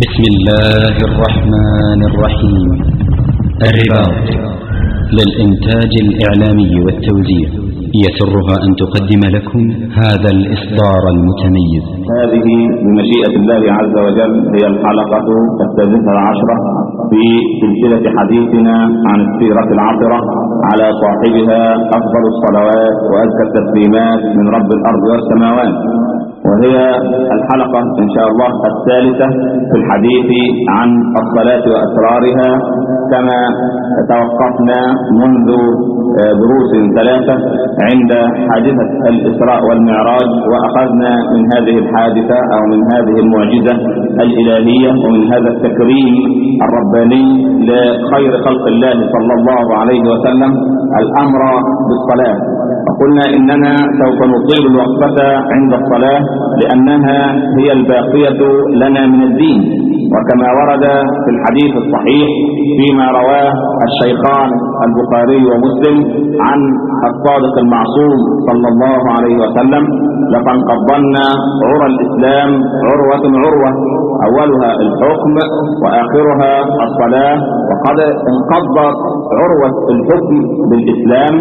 بسم الله الرحمن الرحيم الرباط للإنتاج الإعلامي والتوزيع يسرها أن تقدم لكم هذا الإصدار المتميز هذه بمشيئة الله عز وجل هي الحلقة السادسة عشرة في سلسلة حديثنا عن السيرة العطرة على صاحبها أفضل الصلوات وأزكى التسليمات من رب الأرض والسماوات وهي الحلقة إن شاء الله الثالثة في الحديث عن الصلاة وأسرارها كما توقفنا منذ دروس ثلاثة عند حادثة الإسراء والمعراج وأخذنا من هذه الحادثة أو من هذه المعجزة الإلهية ومن هذا التكريم الرباني لخير خلق الله صلى الله عليه وسلم الأمر بالصلاة وقلنا إننا سوف نطيل الوقفة عند الصلاة لأنها هي الباقية لنا من الدين وكما ورد في الحديث الصحيح فيما رواه الشيخان البخاري ومسلم عن الصادق المعصوم صلى الله عليه وسلم لتنقضن عرى الإسلام عروة عروة أولها الحكم وآخرها الصلاة وقد انقضت عروة الحكم بالإسلام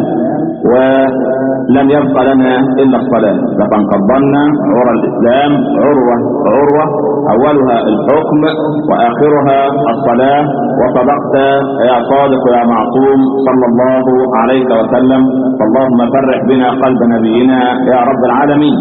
ولم يبق لنا إلا الصلاة لتنقضن عرى الإسلام عروة عروة أولها الحكم وآخرها الصلاة وصدقت يا صادق يا معصوم صلى الله عليه وسلم فاللهم فرح بنا قلب نبينا يا رب العالمين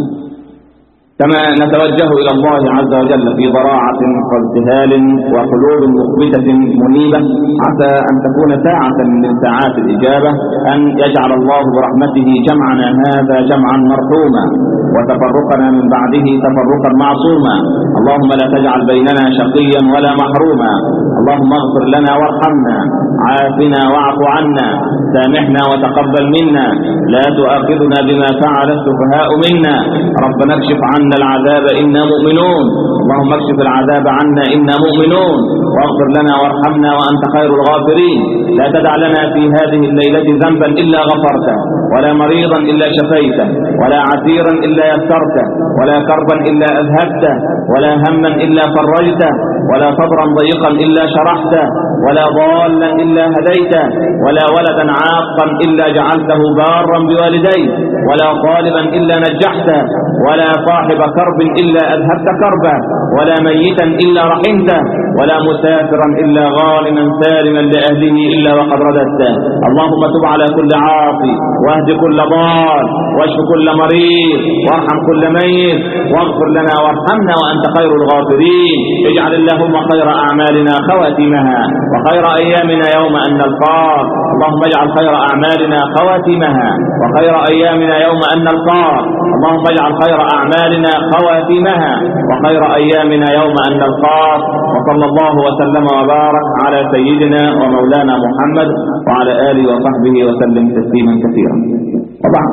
كما نتوجه إلى الله عز وجل في ضراعة وابتهال وقلوب مخبتة منيبة عسى أن تكون ساعة من ساعات الإجابة أن يجعل الله برحمته جمعنا هذا جمعا مرحوما وتفرقنا من بعده تفرقا معصوما اللهم لا تجعل بيننا شقيا ولا محروما اللهم اغفر لنا وارحمنا عافنا واعف عنا سامحنا وتقبل منا لا تؤاخذنا بما فعل السفهاء منا ربنا اكشف عنا العذاب إنا مؤمنون اللهم اكشف العذاب عنا إنا مؤمنون واغفر لنا وارحمنا وأنت خير الغافرين لا تدع لنا في هذه الليلة ذنبا إلا غفرته ولا مريضا إلا شفيته ولا عسيرا إلا يسرته ولا كربا إلا أذهبته ولا هما إلا فرجته ولا صدرا ضيقا إلا شرحته ولا ضالا إلا هديته ولا ولدا عاقا إلا جعلته بارا بوالديه ولا طالبا إلا نجحته ولا صاحب كرب إلا أذهبت كربه ولا ميتا إلا رحمته ولا مسافرا إلا غانما سالما لأهله إلا وقد رددته اللهم تب على كل عاصي واهد كل ضال واشف كل مريض وارحم كل ميت واغفر لنا وارحمنا وأنت خير الغافرين اجعل اللهم خير أعمالنا خواتمها وخير أيامنا يوم أن نلقاك اللهم اجعل خير أعمالنا خواتمها وخير أيامنا يوم أن نلقاك اللهم اجعل خير أعمالنا خواتمها وخير أيامنا يوم أن نلقاك وصلى الله وسلم وبارك على سيدنا ومولانا محمد وعلى آله وصحبه وسلم تسليما كثيرا وبعد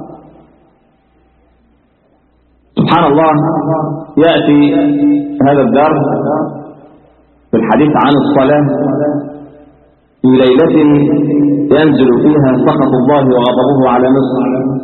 سبحان الله يأتي هذا الدرس في الحديث عن الصلاة في ليلة ينزل فيها سخط الله وغضبه على مصر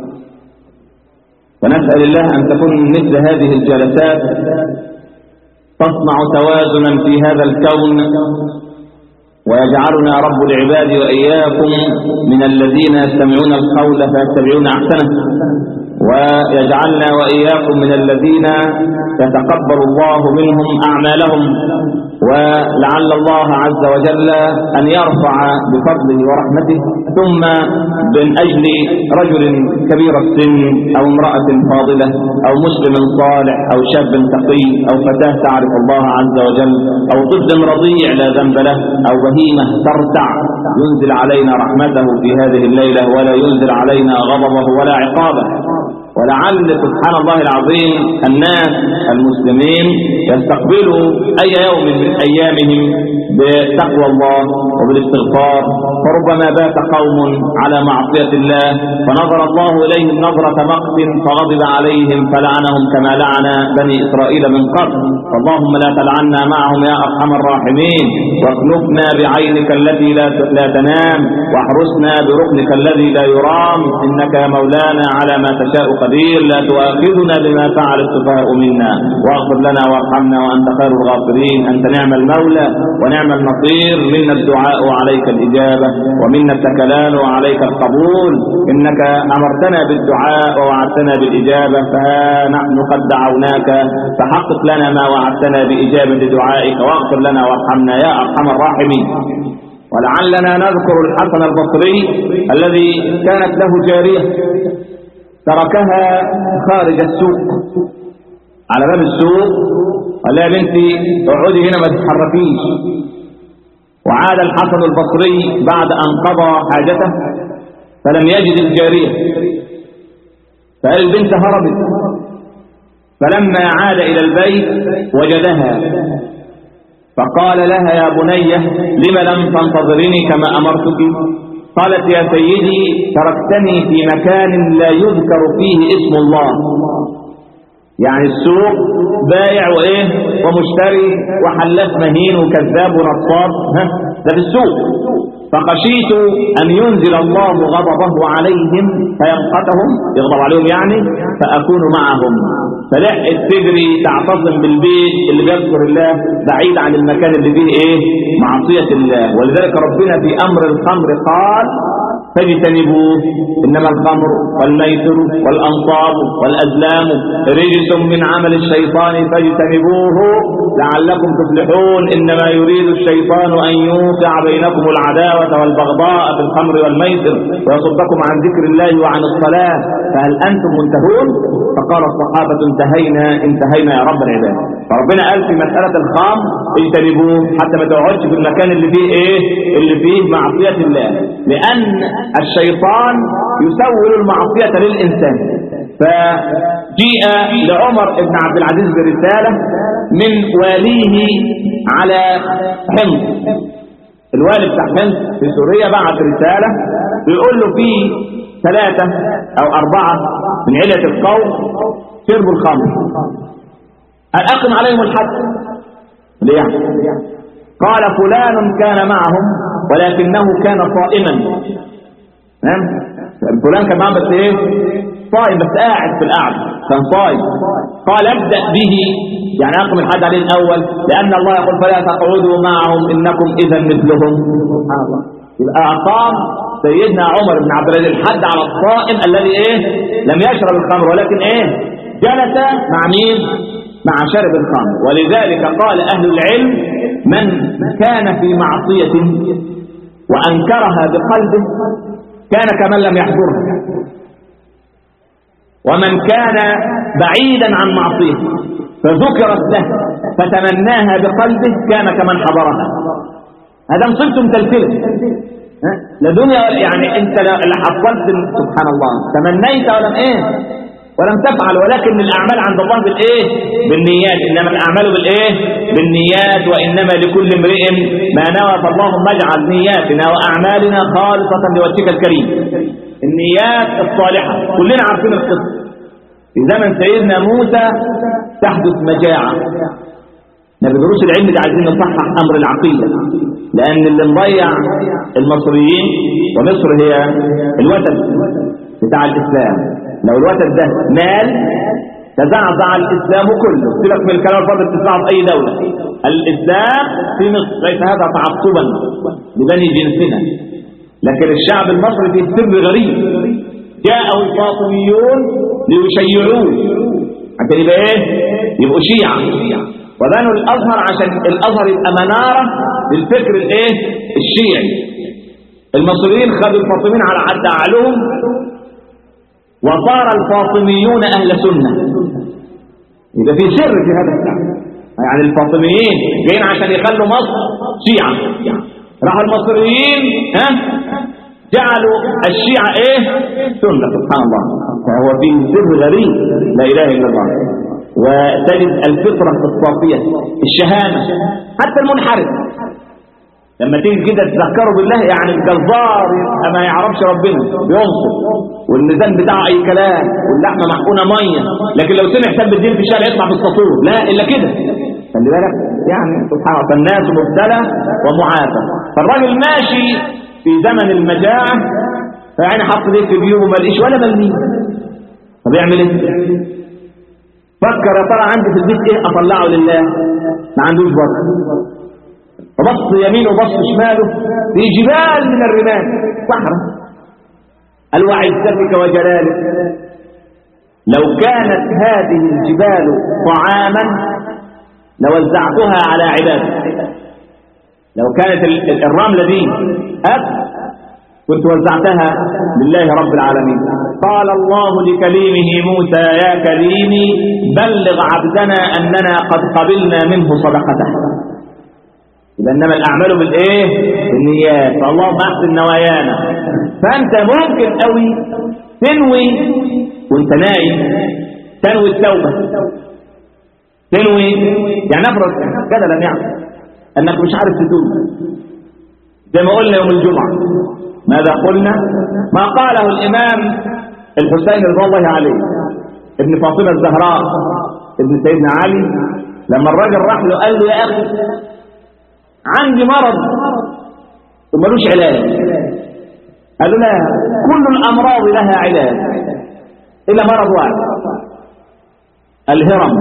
ونسأل الله أن تكون مثل هذه الجلسات تصنع توازنا في هذا الكون ويجعلنا رب العباد وإياكم من الذين يستمعون القول فيتبعون أحسنه ويجعلنا وإياكم من الذين يتقبل الله منهم أعمالهم ولعل الله عز وجل أن يرفع بفضله ورحمته ثم من أجل رجل كبير السن أو امرأة فاضلة أو مسلم صالح أو شاب تقي أو فتاة تعرف الله عز وجل أو طفل رضيع لا ذنب له أو بهيمة ترتع ينزل علينا رحمته في هذه الليلة ولا ينزل علينا غضبه ولا عقابه ولعل سبحان الله العظيم الناس المسلمين يستقبلوا أي يوم من أيامهم بتقوى الله وبالاستغفار فربما بات قوم على معصية الله فنظر الله إليهم نظرة مقت فغضب عليهم فلعنهم كما لعن بني إسرائيل من قبل فاللهم لا تلعنا معهم يا أرحم الراحمين واكنفنا بعينك التي لا لا تنام واحرسنا بركنك الذي لا يرام إنك يا مولانا على ما تشاء قدير لا تؤاخذنا بما فعل السفهاء منا واغفر لنا وارحمنا وأنت خير الغافرين أنت نعم المولى ونعم النصير منا الدعاء وعليك الإجابة ومنا التكلان وعليك القبول إنك أمرتنا بالدعاء ووعدتنا بالإجابة فها نحن قد دعوناك فحقق لنا ما وعدتنا بإجابة دعائك واغفر لنا وارحمنا يا أرحم الراحمين ولعلنا نذكر الحسن البصري الذي كانت له جارية تركها خارج السوق على باب السوق قال يا بنتي اقعدي هنا ما تتحركيش وعاد الحسن البصري بعد أن قضى حاجته فلم يجد الجارية فقال البنت هربت فلما عاد إلى البيت وجدها فقال لها يا بني لم لم تنتظرني كما أمرتك قالت يا سيدي تركتني في مكان لا يذكر فيه اسم الله يعني السوق بايع وايه ومشتري وحلاف مهين وكذاب ونصاب ها ده في السوق فخشيت أن ينزل الله غضبه عليهم فيمقتهم يغضب عليهم يعني فأكون معهم فلحقت تجري تعتصم بالبيت اللي بيذكر الله بعيد عن المكان اللي فيه ايه معصية الله ولذلك ربنا في أمر الخمر قال فاجتنبوه إنما الخمر والميسر والأنصاب والأزلام رجس من عمل الشيطان فاجتنبوه لعلكم تفلحون إنما يريد الشيطان أن يوقع بينكم العداوة والبغضاء في الخمر والميسر ويصدكم عن ذكر الله وعن الصلاة فهل أنتم منتهون فقال الصحابة انتهينا انتهينا يا رب العباد فربنا قال في مسألة الخام اجتنبوه حتى ما تقعدش في المكان اللي فيه ايه اللي فيه معصية الله لأن الشيطان يسول المعصية للإنسان فجيء لعمر بن عبد العزيز برسالة من واليه على حمص الوالي بتاع حمص في سوريا بعت رسالة بيقول له في ثلاثة أو أربعة من علة القوم شربوا الخمر أقم عليهم الحد ليه قال فلان كان معهم ولكنه كان صائما تمام فلان كان معهم بس ايه صائم بس قاعد في القعده كان صائم قال ابدا به يعني اقم الحد عليه الاول لان الله يقول فلا تقعدوا معهم انكم اذا مثلهم سبحان الله يبقى اقام سيدنا عمر بن عبد العزيز الحد على الصائم الذي ايه لم يشرب الخمر ولكن ايه جلس مع مين مع شرب الخمر ولذلك قال اهل العلم من كان في معصيه وانكرها بقلبه كان كمن لم يحضرها ومن كان بعيدا عن معصيه فذكرت له فتمناها بقلبه كان كمن حضرها هذا صرتم تلتله لا دنيا يعني انت اللي حصلت سبحان الله تمنيت ولم ايه ولم تفعل ولكن الاعمال عند الله بالايه بالنيات انما الاعمال بالايه بالنيات وانما لكل امرئ ما نوى فاللهم اجعل نياتنا واعمالنا خالصه لوجهك الكريم النيات الصالحه كلنا عارفين القصه في زمن سيدنا موسى تحدث مجاعه نبي دروس العلم دي عايزين نصحح امر العقيده لان اللي مضيع المصريين ومصر هي الوتد بتاع الاسلام لو الوتد ده مال تزعزع الاسلام كله سيبك من الكلام الفاضل تسمعه في اي دوله الاسلام في مصر ليس هذا تعصبا لبني جنسنا لكن الشعب المصري فيه سر غريب جاءوا الفاطميون ليشيعوه عشان يبقى ايه يبقوا شيعة وبنوا الازهر عشان الازهر يبقى منارة للفكر الايه الشيعي المصريين خدوا الفاطميين على حد اعلهم وصار الفاطميون اهل سنة يبقى في سر في هذا الكلام يعني الفاطميين جايين عشان يخلوا مصر شيعة راحوا المصريين ها جعلوا الشيعة ايه سنة سبحان الله فهو في سر غريب لا اله الا الله وتجد الفطرة الصافية الشهامة حتى المنحرف لما تيجي كده تذكره بالله يعني الجزار يبقى ما يعرفش ربنا بينصر والميزان بتاعه اي كلام واللحمه محقونه ميه لكن لو سمع سب الدين في الشارع يطلع في السطور لا الا كده خلي بالك يعني سبحان الله فالناس مبتلى ومعافى فالراجل ماشي في زمن المجاعه فيعني حط ليه في جيوبه ما لقيش ولا مليم طب يعمل ايه فكر يا ترى عندي في البيت ايه اطلعه لله ما عندوش برضه فبص يمينه وبص شماله في جبال من الرمال صحراء قال وعزتك وجلالك لو كانت هذه الجبال طعاما لوزعتها على عبادك لو كانت الرملة دي أكل كنت وزعتها لله رب العالمين قال الله لكليمه موسى يا كليمي بلغ عبدنا أننا قد قبلنا منه صدقته إذا إنما الأعمال بالإيه؟ بالنيات فاللهم أحسن نوايانا فأنت ممكن قوي تنوي وانت نايم تنوي التوبة تنوي يعني نفرض كذا لم يعمل أنك مش عارف تتوب زي ما قلنا يوم الجمعة ماذا قلنا ما قاله الإمام الحسين رضي الله عليه ابن فاطمة الزهراء ابن سيدنا علي لما الراجل راح له قال له يا أخي عندي مرض وملوش علاج قال له لا كل الأمراض لها علاج إلا مرض واحد الهرم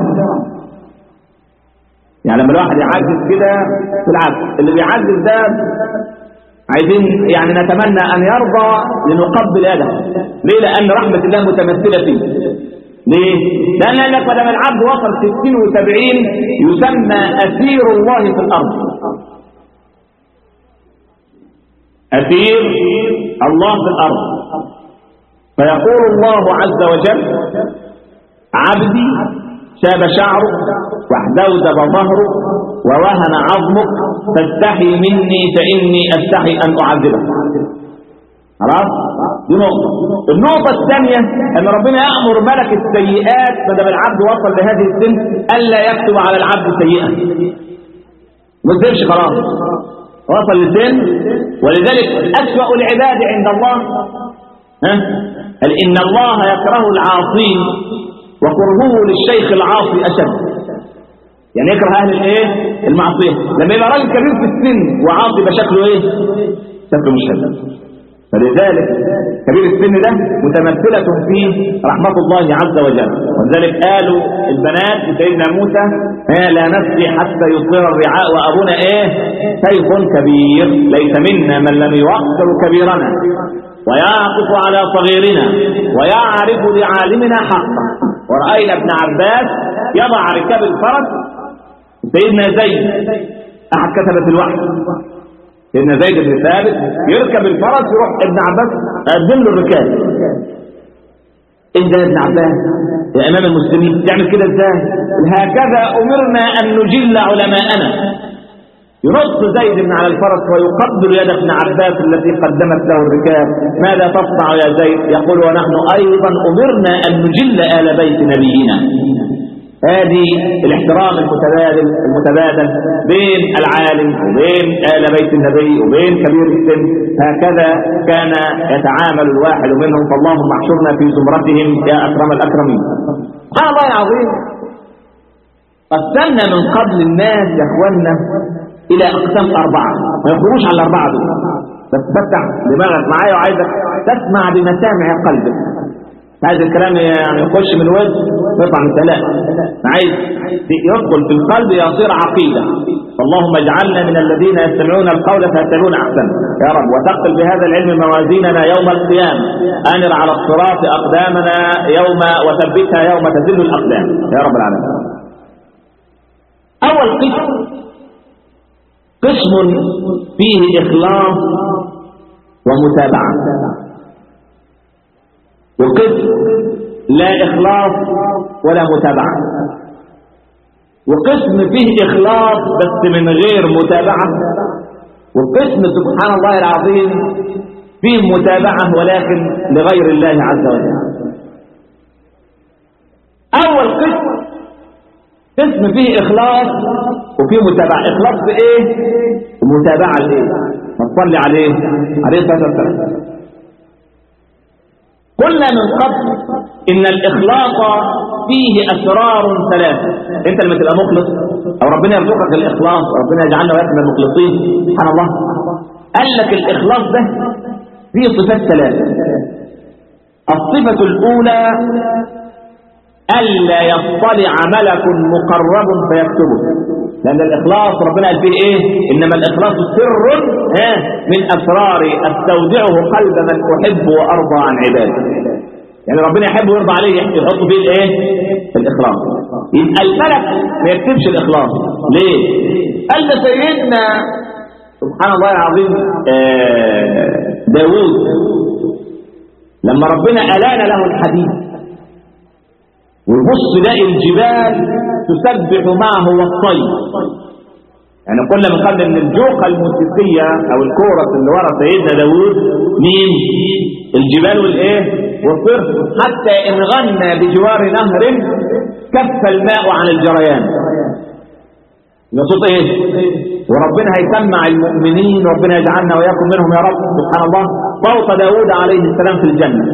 يعني لما الواحد يعجز كده في العكس اللي بيعجز ده عايزين يعني نتمنى أن يرضى لنقبل يده ليه لأن رحمة الله متمثلة فيه ليه لأن لأنك ما دام العبد وصل 60 و70 يسمى أسير الله في الأرض أسير الله في الأرض فيقول الله عز وجل عبدي شاب شعرك واحدودب ظهرك ووهن عظمك فاستحي مني فإني أستحي أن أعذبك خلاص دي نقطة النقطة الثانية أن ربنا يأمر ملك السيئات ما دام العبد وصل لهذه السن ألا يكتب على العبد سيئة ما تزيدش خلاص وصل للسن ولذلك أسوأ العباد عند الله ها قال إن الله يكره العاصين وكرهه للشيخ العاصي أشد يعني يكره أهل الإيه المعصية لما يبقى راجل كبير في السن وعاصي يبقى شكله إيه شكله مش حلو فلذلك كبير السن ده متمثلة فيه رحمة الله عز وجل ولذلك قالوا البنات لسيدنا موسى آه لا نسقي حتى يصدر الرعاء وأبونا إيه سيف كبير ليس منا من لم يوقر كبيرنا ويعطف على صغيرنا ويعرف لعالمنا حقا ورأينا ابن عباس يضع ركاب الفرس سيدنا زيد أحد كتبة الوحي سيدنا زيد بن ثابت يركب الفرس يروح ابن عباس قدم له الركاب انت يا ابن عباس يا امام المسلمين تعمل كده ازاي هكذا امرنا ان نجل علماءنا ينص زيد بن على الفرس ويقبل يد ابن عباس التي قدمت له الركاب ماذا تصنع يا زيد يقول ونحن ايضا امرنا ان نجل ال بيت نبينا هذه الاحترام المتبادل المتبادل بين العالم وبين آل بيت النبي وبين كبير السن هكذا كان يتعامل الواحد منهم فاللهم احشرنا في زمرتهم يا أكرم الأكرمين سبحان الله العظيم قسمنا من قبل الناس يا اخوانا إلى أقسام أربعة ما يخرجوش على الأربعة دول بس فتح دماغك معايا وعايزك تسمع بمسامع قلبك عايز الكلام يعني يخش من الوجه يطلع من ثلاثة عايز يدخل في القلب يصير عقيدة اللهم اجعلنا من الذين يستمعون القول فيتبعون احسن يا رب وثقل بهذا العلم موازيننا يوم القيامة انر على الصراط اقدامنا يوم وثبتها يوم تزل الاقدام يا رب العالمين اول قسم قسم فيه اخلاص ومتابعة وقسم لا إخلاص ولا متابعة وقسم فيه إخلاص بس من غير متابعة وقسم سبحان الله العظيم فيه متابعة ولكن لغير الله عز وجل أول قسم قسم فيه إخلاص وفيه متابعة إخلاص بإيه ومتابعة لإيه ما تصلي عليه عليه الصلاة والسلام قلنا من قبل ان الاخلاص فيه اسرار ثلاثه انت لما تبقى مخلص او ربنا يرزقك الاخلاص ربنا يجعلنا وياك من المخلصين سبحان الله قال لك الاخلاص ده فيه صفات ثلاثه الصفة الأولى ألا يطلع ملك مقرب فيكتبه لأن الإخلاص ربنا قال فيه إيه إنما الإخلاص سر من أسرار أستودعه قلب من أحب وأرضى عن عبادي يعني ربنا يحب ويرضى عليه يحط فيه الايه الاخلاص يبقى الملك ما يكتبش الاخلاص ليه قال سيدنا سبحان الله العظيم آه داوود لما ربنا ألان له الحديد ويبص يلاقي الجبال تسبح معه والطير يعني قلنا من قبل ان الجوقة الموسيقية او الكورة اللي ورا سيدنا داوود مين الجبال والايه والطير حتى ان غنى بجوار نهر كف الماء عن الجريان صوت ايه وربنا هيسمع المؤمنين ربنا يجعلنا وياكم منهم يا رب سبحان الله صوت داود عليه السلام في الجنة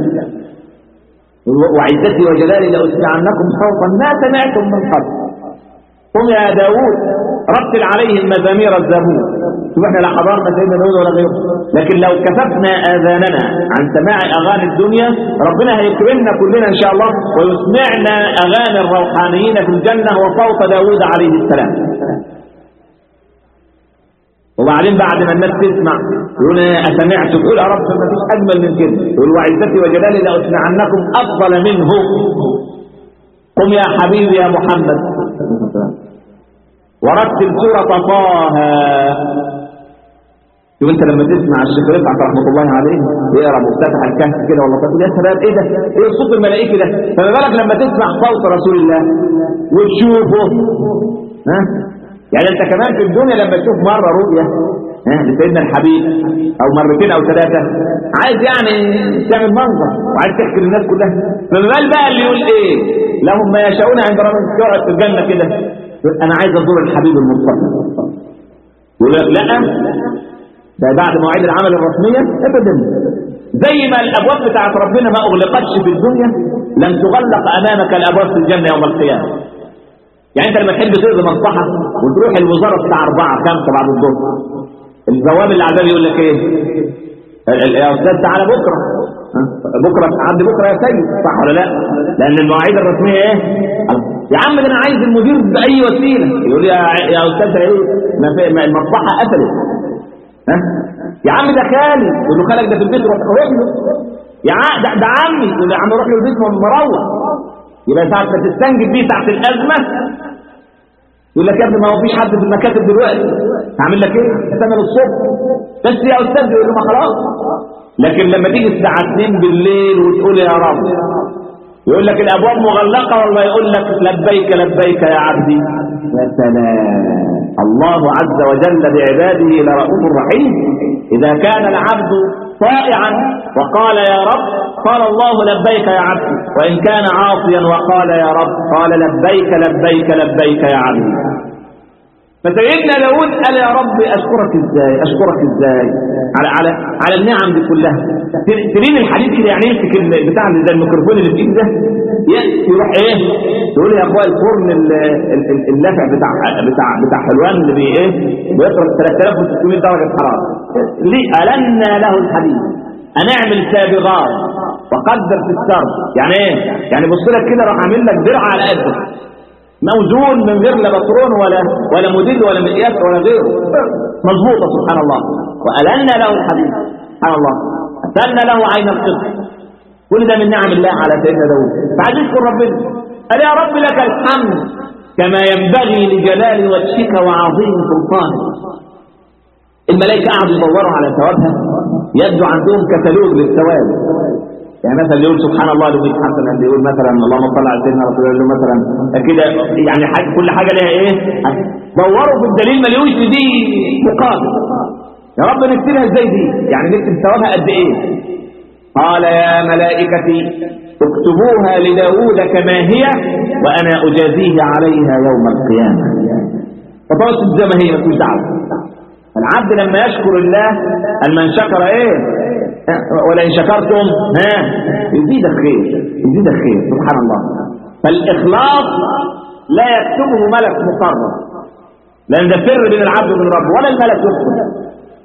وعزتي وجلالي لأسمعنكم صوتا ما سمعتم من قبل قم يا داود رتل عليهم مزامير الزبور شوف احنا لا حضرنا سيدنا داود ولا غيره لكن لو كففنا اذاننا عن سماع اغاني الدنيا ربنا هيكرمنا كلنا ان شاء الله ويسمعنا اغاني الروحانيين في الجنه وصوت داود عليه السلام وبعدين بعد ما الناس تسمع يقول أسمعت تقول يا رب ما فيش أجمل من كده يقول وعزتي وجلالي لأسمعنكم أفضل منه قم يا حبيبي يا محمد ورتل سورة طه شوف انت لما تسمع الشيخ رفعت رحمه الله عليه يقرا مفتتح الكهف كده والله تقول يا سلام ايه ده؟ ايه الصوت الملائكي ده؟ فما بالك لما تسمع صوت رسول الله وتشوفه ها؟ يعني انت كمان في الدنيا لما تشوف مرة رؤية ها لسيدنا الحبيب او مرتين او ثلاثة عايز يعني تعمل منظر وعايز تحكي للناس كلها فما بال بقى اللي يقول ايه لهم ما يشاءون عند ربهم يقعد في الجنة كده انا عايز ازور الحبيب المصطفى يقول لك لا ده بعد مواعيد العمل الرسمية ابدا زي ما الابواب بتاعت ربنا ما اغلقتش في الدنيا لن تغلق امامك الابواب في الجنة يوم القيامة يعني انت لما تحب تقضي مصلحة وتروح الوزارة الساعة 4 5 بعد الظهر البواب اللي عذاب يقول لك ايه يا استاذ تعالى بكره بكره عند بكره يا سيد صح ولا لا لان المواعيد الرسميه ايه يا عم ده انا عايز المدير باي وسيله يقول يا يا استاذ ايه ما في المصلحه قفلت ها يا عم ده خالي يقول له خالك ده في البيت روح روح له يا عم ده, ده عمي يقول له يا عم روح له البيت مروح يبقى ساعة ما تستنجد بيه تحت الأزمة يقول لك يا ابني ما هو فيش حد في المكاتب دلوقتي هعمل لك ايه؟ استنى للصبح بس يا استاذ يقول له ما خلاص لكن لما تيجي الساعة 2 بالليل وتقول يا رب يقول لك الابواب مغلقة ولا يقول لك لبيك لبيك يا عبدي يا سلام الله عز وجل بعباده لرؤوف رحيم إذا كان العبد طائعا وقال يا رب قال الله لبيك يا عبدي وإن كان عاصيا وقال يا رب قال لبيك لبيك لبيك يا عبدي فسيدنا داود قال يا رب أشكرك إزاي أشكرك إزاي على على على النعم دي كلها ترين الحديث كده يعني يمسك بتاع زي الميكروفون اللي في ايده ده يروح ايه تقول يا اخويا الفرن اللافع بتاع بتاع بتاع حلوان اللي بي ايه بيضرب 3600 درجه حراره ليه ألنا له الحديث هنعمل سابغات وقدر في السرد يعني ايه يعني بص لك كده راح اعمل لك درع على قدك موزون من غير لا بطرون ولا ولا موديل ولا مقياس ولا غيره مظبوطه سبحان الله والنا له الحديث سبحان الله اتلنا له عين القدر كل ده من نعم الله على سيدنا داود فعايز يشكر ربنا قال يا رب لك الحمد كما ينبغي لجلال وجهك وعظيم سلطانك الملائكة قعدوا يدوروا على ثوابها يبدو عندهم كتالوج للثواب يعني مثلا يقول سبحان الله لو حسنة يقول مثلا اللهم صل على سيدنا رسول الله مثلا كده يعني حاجة كل حاجة لها ايه دوروا في الدليل ما لقوش دي مقابل يا رب نكتبها ازاي دي يعني نكتب ثوابها قد ايه قال يا ملائكتي اكتبوها لداود كما هي وانا اجازيه عليها يوم القيامة فطرس زي ما هي مفيش دعوه العبد لما يشكر الله أن من شكر ايه ولئن شكرتم ها يزيد الخير يزيد الخير سبحان الله فالإخلاص لا يكتبه ملك مقرب لأن ده سر بين العبد وبين ربه ولا الملك يكتب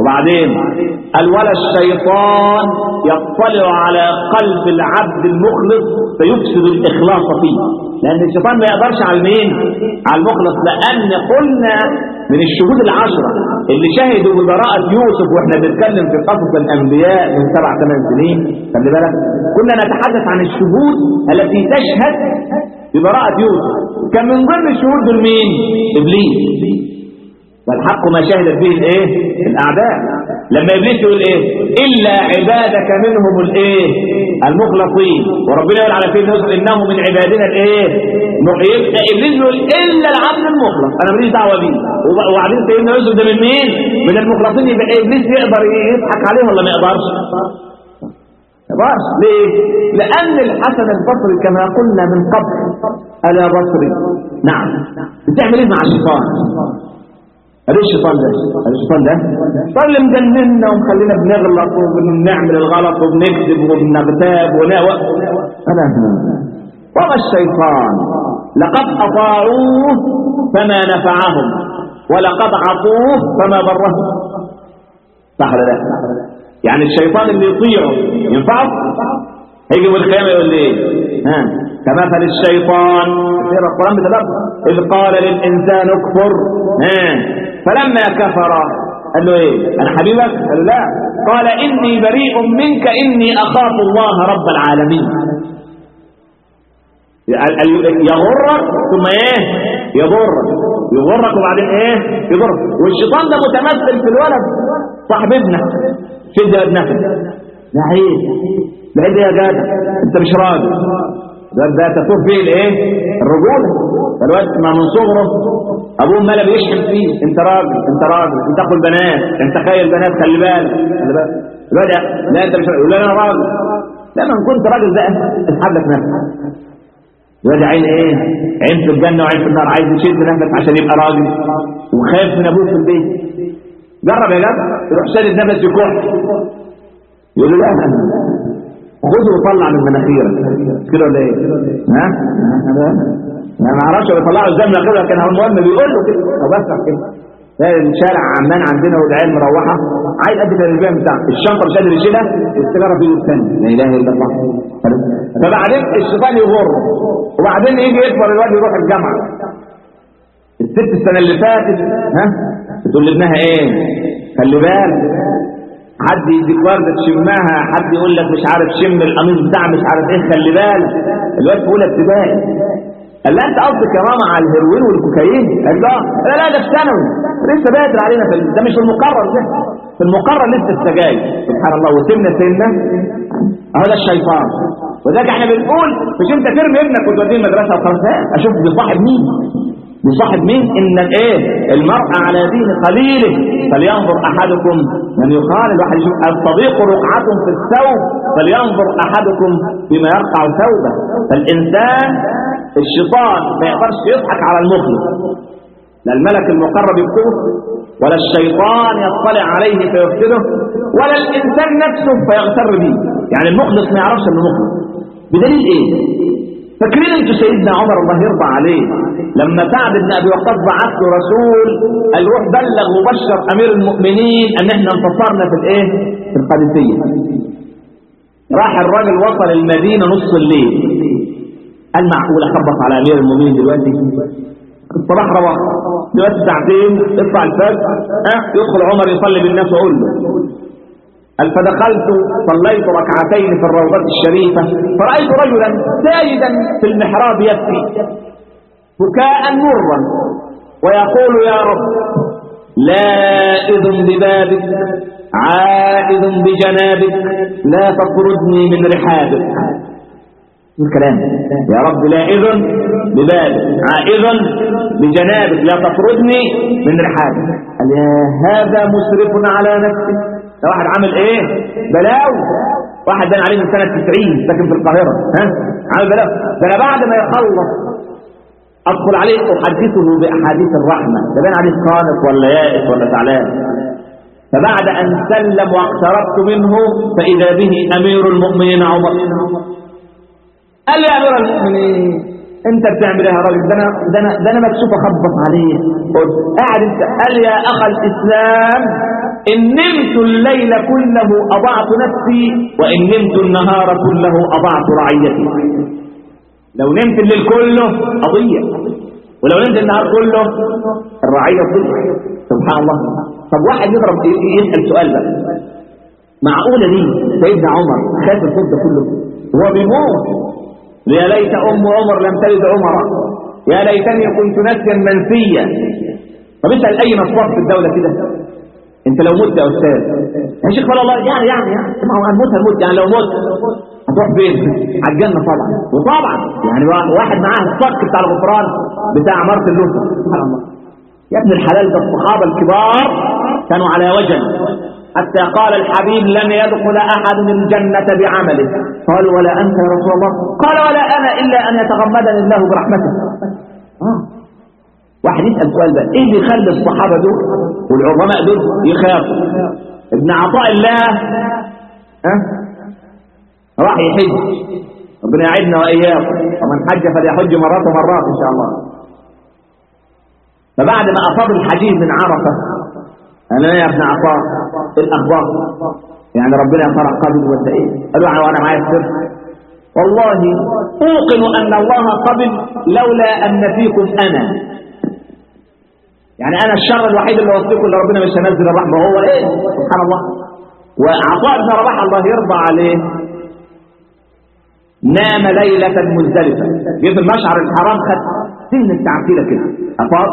وبعدين قال ولا الشيطان يطلع على قلب العبد المخلص فيفسد الإخلاص فيه لأن الشيطان ما يقدرش على مين على المخلص لأن قلنا من الشهود العشرة اللي شهدوا ببراءة يوسف واحنا بنتكلم في قصص الأنبياء من سبع ثمان سنين خلي بالك كنا نتحدث عن الشهود التي تشهد ببراءة يوسف كان من ضمن الشهود دول مين إبليس والحق ما شهدت به الايه الاعداء لما ابليس يقول ايه الا عبادك منهم الايه المخلصين وربنا يقول على سيدنا يوسف انه من عبادنا الايه يبقى ابليس يقول الا العبد المخلص انا ماليش دعوه بيه وبعدين سيدنا يوسف ده من مين من المخلصين يبقى ابليس يقدر يضحك عليه ولا ما يقدرش يقدرش ليه لان الحسن البصري كما قلنا من قبل الا بصري نعم بتعمل ايه مع الشيطان هذا الشيطان ده هذا الشيطان ده الشيطان اللي مجننا ومخلينا بنغلط وبنعمل الغلط وبنكذب وبنغتاب ونأوى هذا وما الشيطان لقد أطاعوه فما نفعهم ولقد عصوه فما ضرهم صح ولا لا يعني الشيطان اللي يطيعه ينفعه هيجي يوم القيامه يقول لي ها كمثل الشيطان في القران بتدبر اذ قال للانسان اكفر ها فلما كفر قال له ايه انا حبيبك قال له لا قال اني بريء منك اني اخاف الله رب العالمين يغرك ثم ايه يضرك يغرك وبعدين ايه يضرك والشيطان ده متمثل في الولد صاحب ابنك شد ابنك لعيب لعيب يا جدع انت مش راجل ده ده تطوف فيه الايه الرجوله فالواد ما من صغره ابوه ما بيشحن فيه انت راجل انت راجل انت اخو البنات انت خايل البنات خلي بالك خلي بالك الواد لا انت مش لا انا راجل لما كنت راجل بقى اسحب لك نفسك الواد عين ايه عين في الجنه وعين في النار عايز يشد نفسك عشان يبقى راجل وخايف من ابوه في البيت جرب يا جدع يروح شادد نفس يكح يقول له لا خذه وطلع من مناخيرك كده ولا ايه ها انا ما اعرفش بيطلعوا ازاي من مناخيرك كان هو المهم بيقول له كده او بس كده تلاقي الشارع عمان عندنا والعيال مروحه عايز قد الرجال بتاع الشنطه مش قادر يشيلها والسيجاره في الثاني لا اله الا الله فبعدين الشيطان يغر وبعدين يجي يكبر الواد يروح الجامعه الست السنه اللي فاتت ها بتقول لابنها ايه خلي بالك حد يديك ورده تشمها حد يقول لك مش عارف شم القميص بتاع مش عارف ايه خلي بالك الواد في اولى ابتدائي قال لها انت قصدك يا ماما على الهيروين والكوكايين قال لا لا لا ده في ثانوي لسه بادر علينا في ده مش في المقرر ده في المقرر لسه السجاير سبحان الله وسمنا سنه اهو ده الشيطان وذلك احنا بنقول مش انت ترمي ابنك وتوديه المدرسه وخلاص اشوف بيصاحب مين بصاحب مين ان ايه المرء على دين قليله فلينظر احدكم من يقال الواحد يشوف الصديق رقعة في الثوب فلينظر احدكم بما يقطع ثوبه فالانسان الشيطان ما يقدرش يضحك على المخلص لا الملك المقرب يبكيه ولا الشيطان يطلع عليه فيفسده ولا الانسان نفسه فيغتر به يعني المخلص ما يعرفش انه مخلص بدليل ايه فاكرين انتوا سيدنا عمر الله يرضى عليه لما سعد بن ابي وقاص بعث له رسول قال روح بلغ وبشر امير المؤمنين ان احنا انتصرنا في الايه في القادسيه راح الراجل وصل المدينه نص الليل قال معقول اخبط على امير المؤمنين دلوقتي الصباح رواح دلوقتي ساعتين اطلع الفجر اه يدخل عمر يصلي بالناس واقول له قال فدخلت صليت ركعتين في الروضة الشريفة فرأيت رجلا ساجدا في المحراب يبكي بكاء مرا ويقول يا رب لائذ ببابك عائذ بجنابك لا تطردني من رحابك الكلام يا رب لائذ ببابك عائذ بجنابك لا تطردني من رحابك قال يا هذا مسرف على نفسك ده واحد عامل ايه بلاوي واحد بان عليه من سنة 90 ساكن في القاهرة ها عامل بلاوي ده انا بعد ما يخلص ادخل عليه احدثه باحاديث الرحمة ده بان عليه قانط ولا يائس ولا زعلان فبعد ان سلم واقتربت منه فاذا به امير المؤمنين عمر قال لي يا امير المؤمنين انت بتعمل ايه يا راجل ده انا ده انا ده انا مكسوف اخبط عليه قاعد انت قال يا اخ الاسلام إن نمت الليل كله أضعت نفسي وإن نمت النهار كله أضعت رعيتي لو نمت الليل كله أضيع ولو نمت النهار كله الرعية تضيع سبحان الله طب واحد يضرب يسأل سؤال بقى معقولة دي سيدنا عمر خاف الفض كله هو بيموت يا ليت أم عمر لم تلد عمر يا ليتني كنت نسيا منسيا طب اسأل أي مصوات في الدولة كده انت لو مت يا استاذ يا شيخ والله يعني يعني يعني ما هو هنموت هنموت يعني لو مت هتروح فين على الجنه طبعا وطبعا يعني واحد معاه الصك بتاع الغفران بتاع عماره اللوثه سبحان الله يا ابن الحلال ده الصحابه الكبار كانوا على وجل حتى قال الحبيب لن يدخل احد الجنه بعمله قالوا ولا انت يا رسول الله قال ولا انا الا ان يتغمدني الله برحمته آه. واحد يسأل سؤال بقى ايه اللي يخلي الصحابة دول والعظماء دول يخافوا ابن عطاء الله ها راح يحج ربنا يعدنا واياكم ومن حج فليحج مرات ومرات ان شاء الله فبعد ما افاض الحديث من عرفه انا يا ابن عطاء الاخبار يعني ربنا يا ترى قابل ولا ايه قالوا انا وانا معايا السر والله اوقن ان الله قبل لولا ان فيكم انا يعني انا الشر الوحيد اللي وصيكم اللي ربنا مش هنزل الرحمه هو ايه سبحان الله وعطاء بن رباح الله يرضى عليه نام ليلة مزدلفة جه في المشعر الحرام خد سن التعفيلة كده أفاض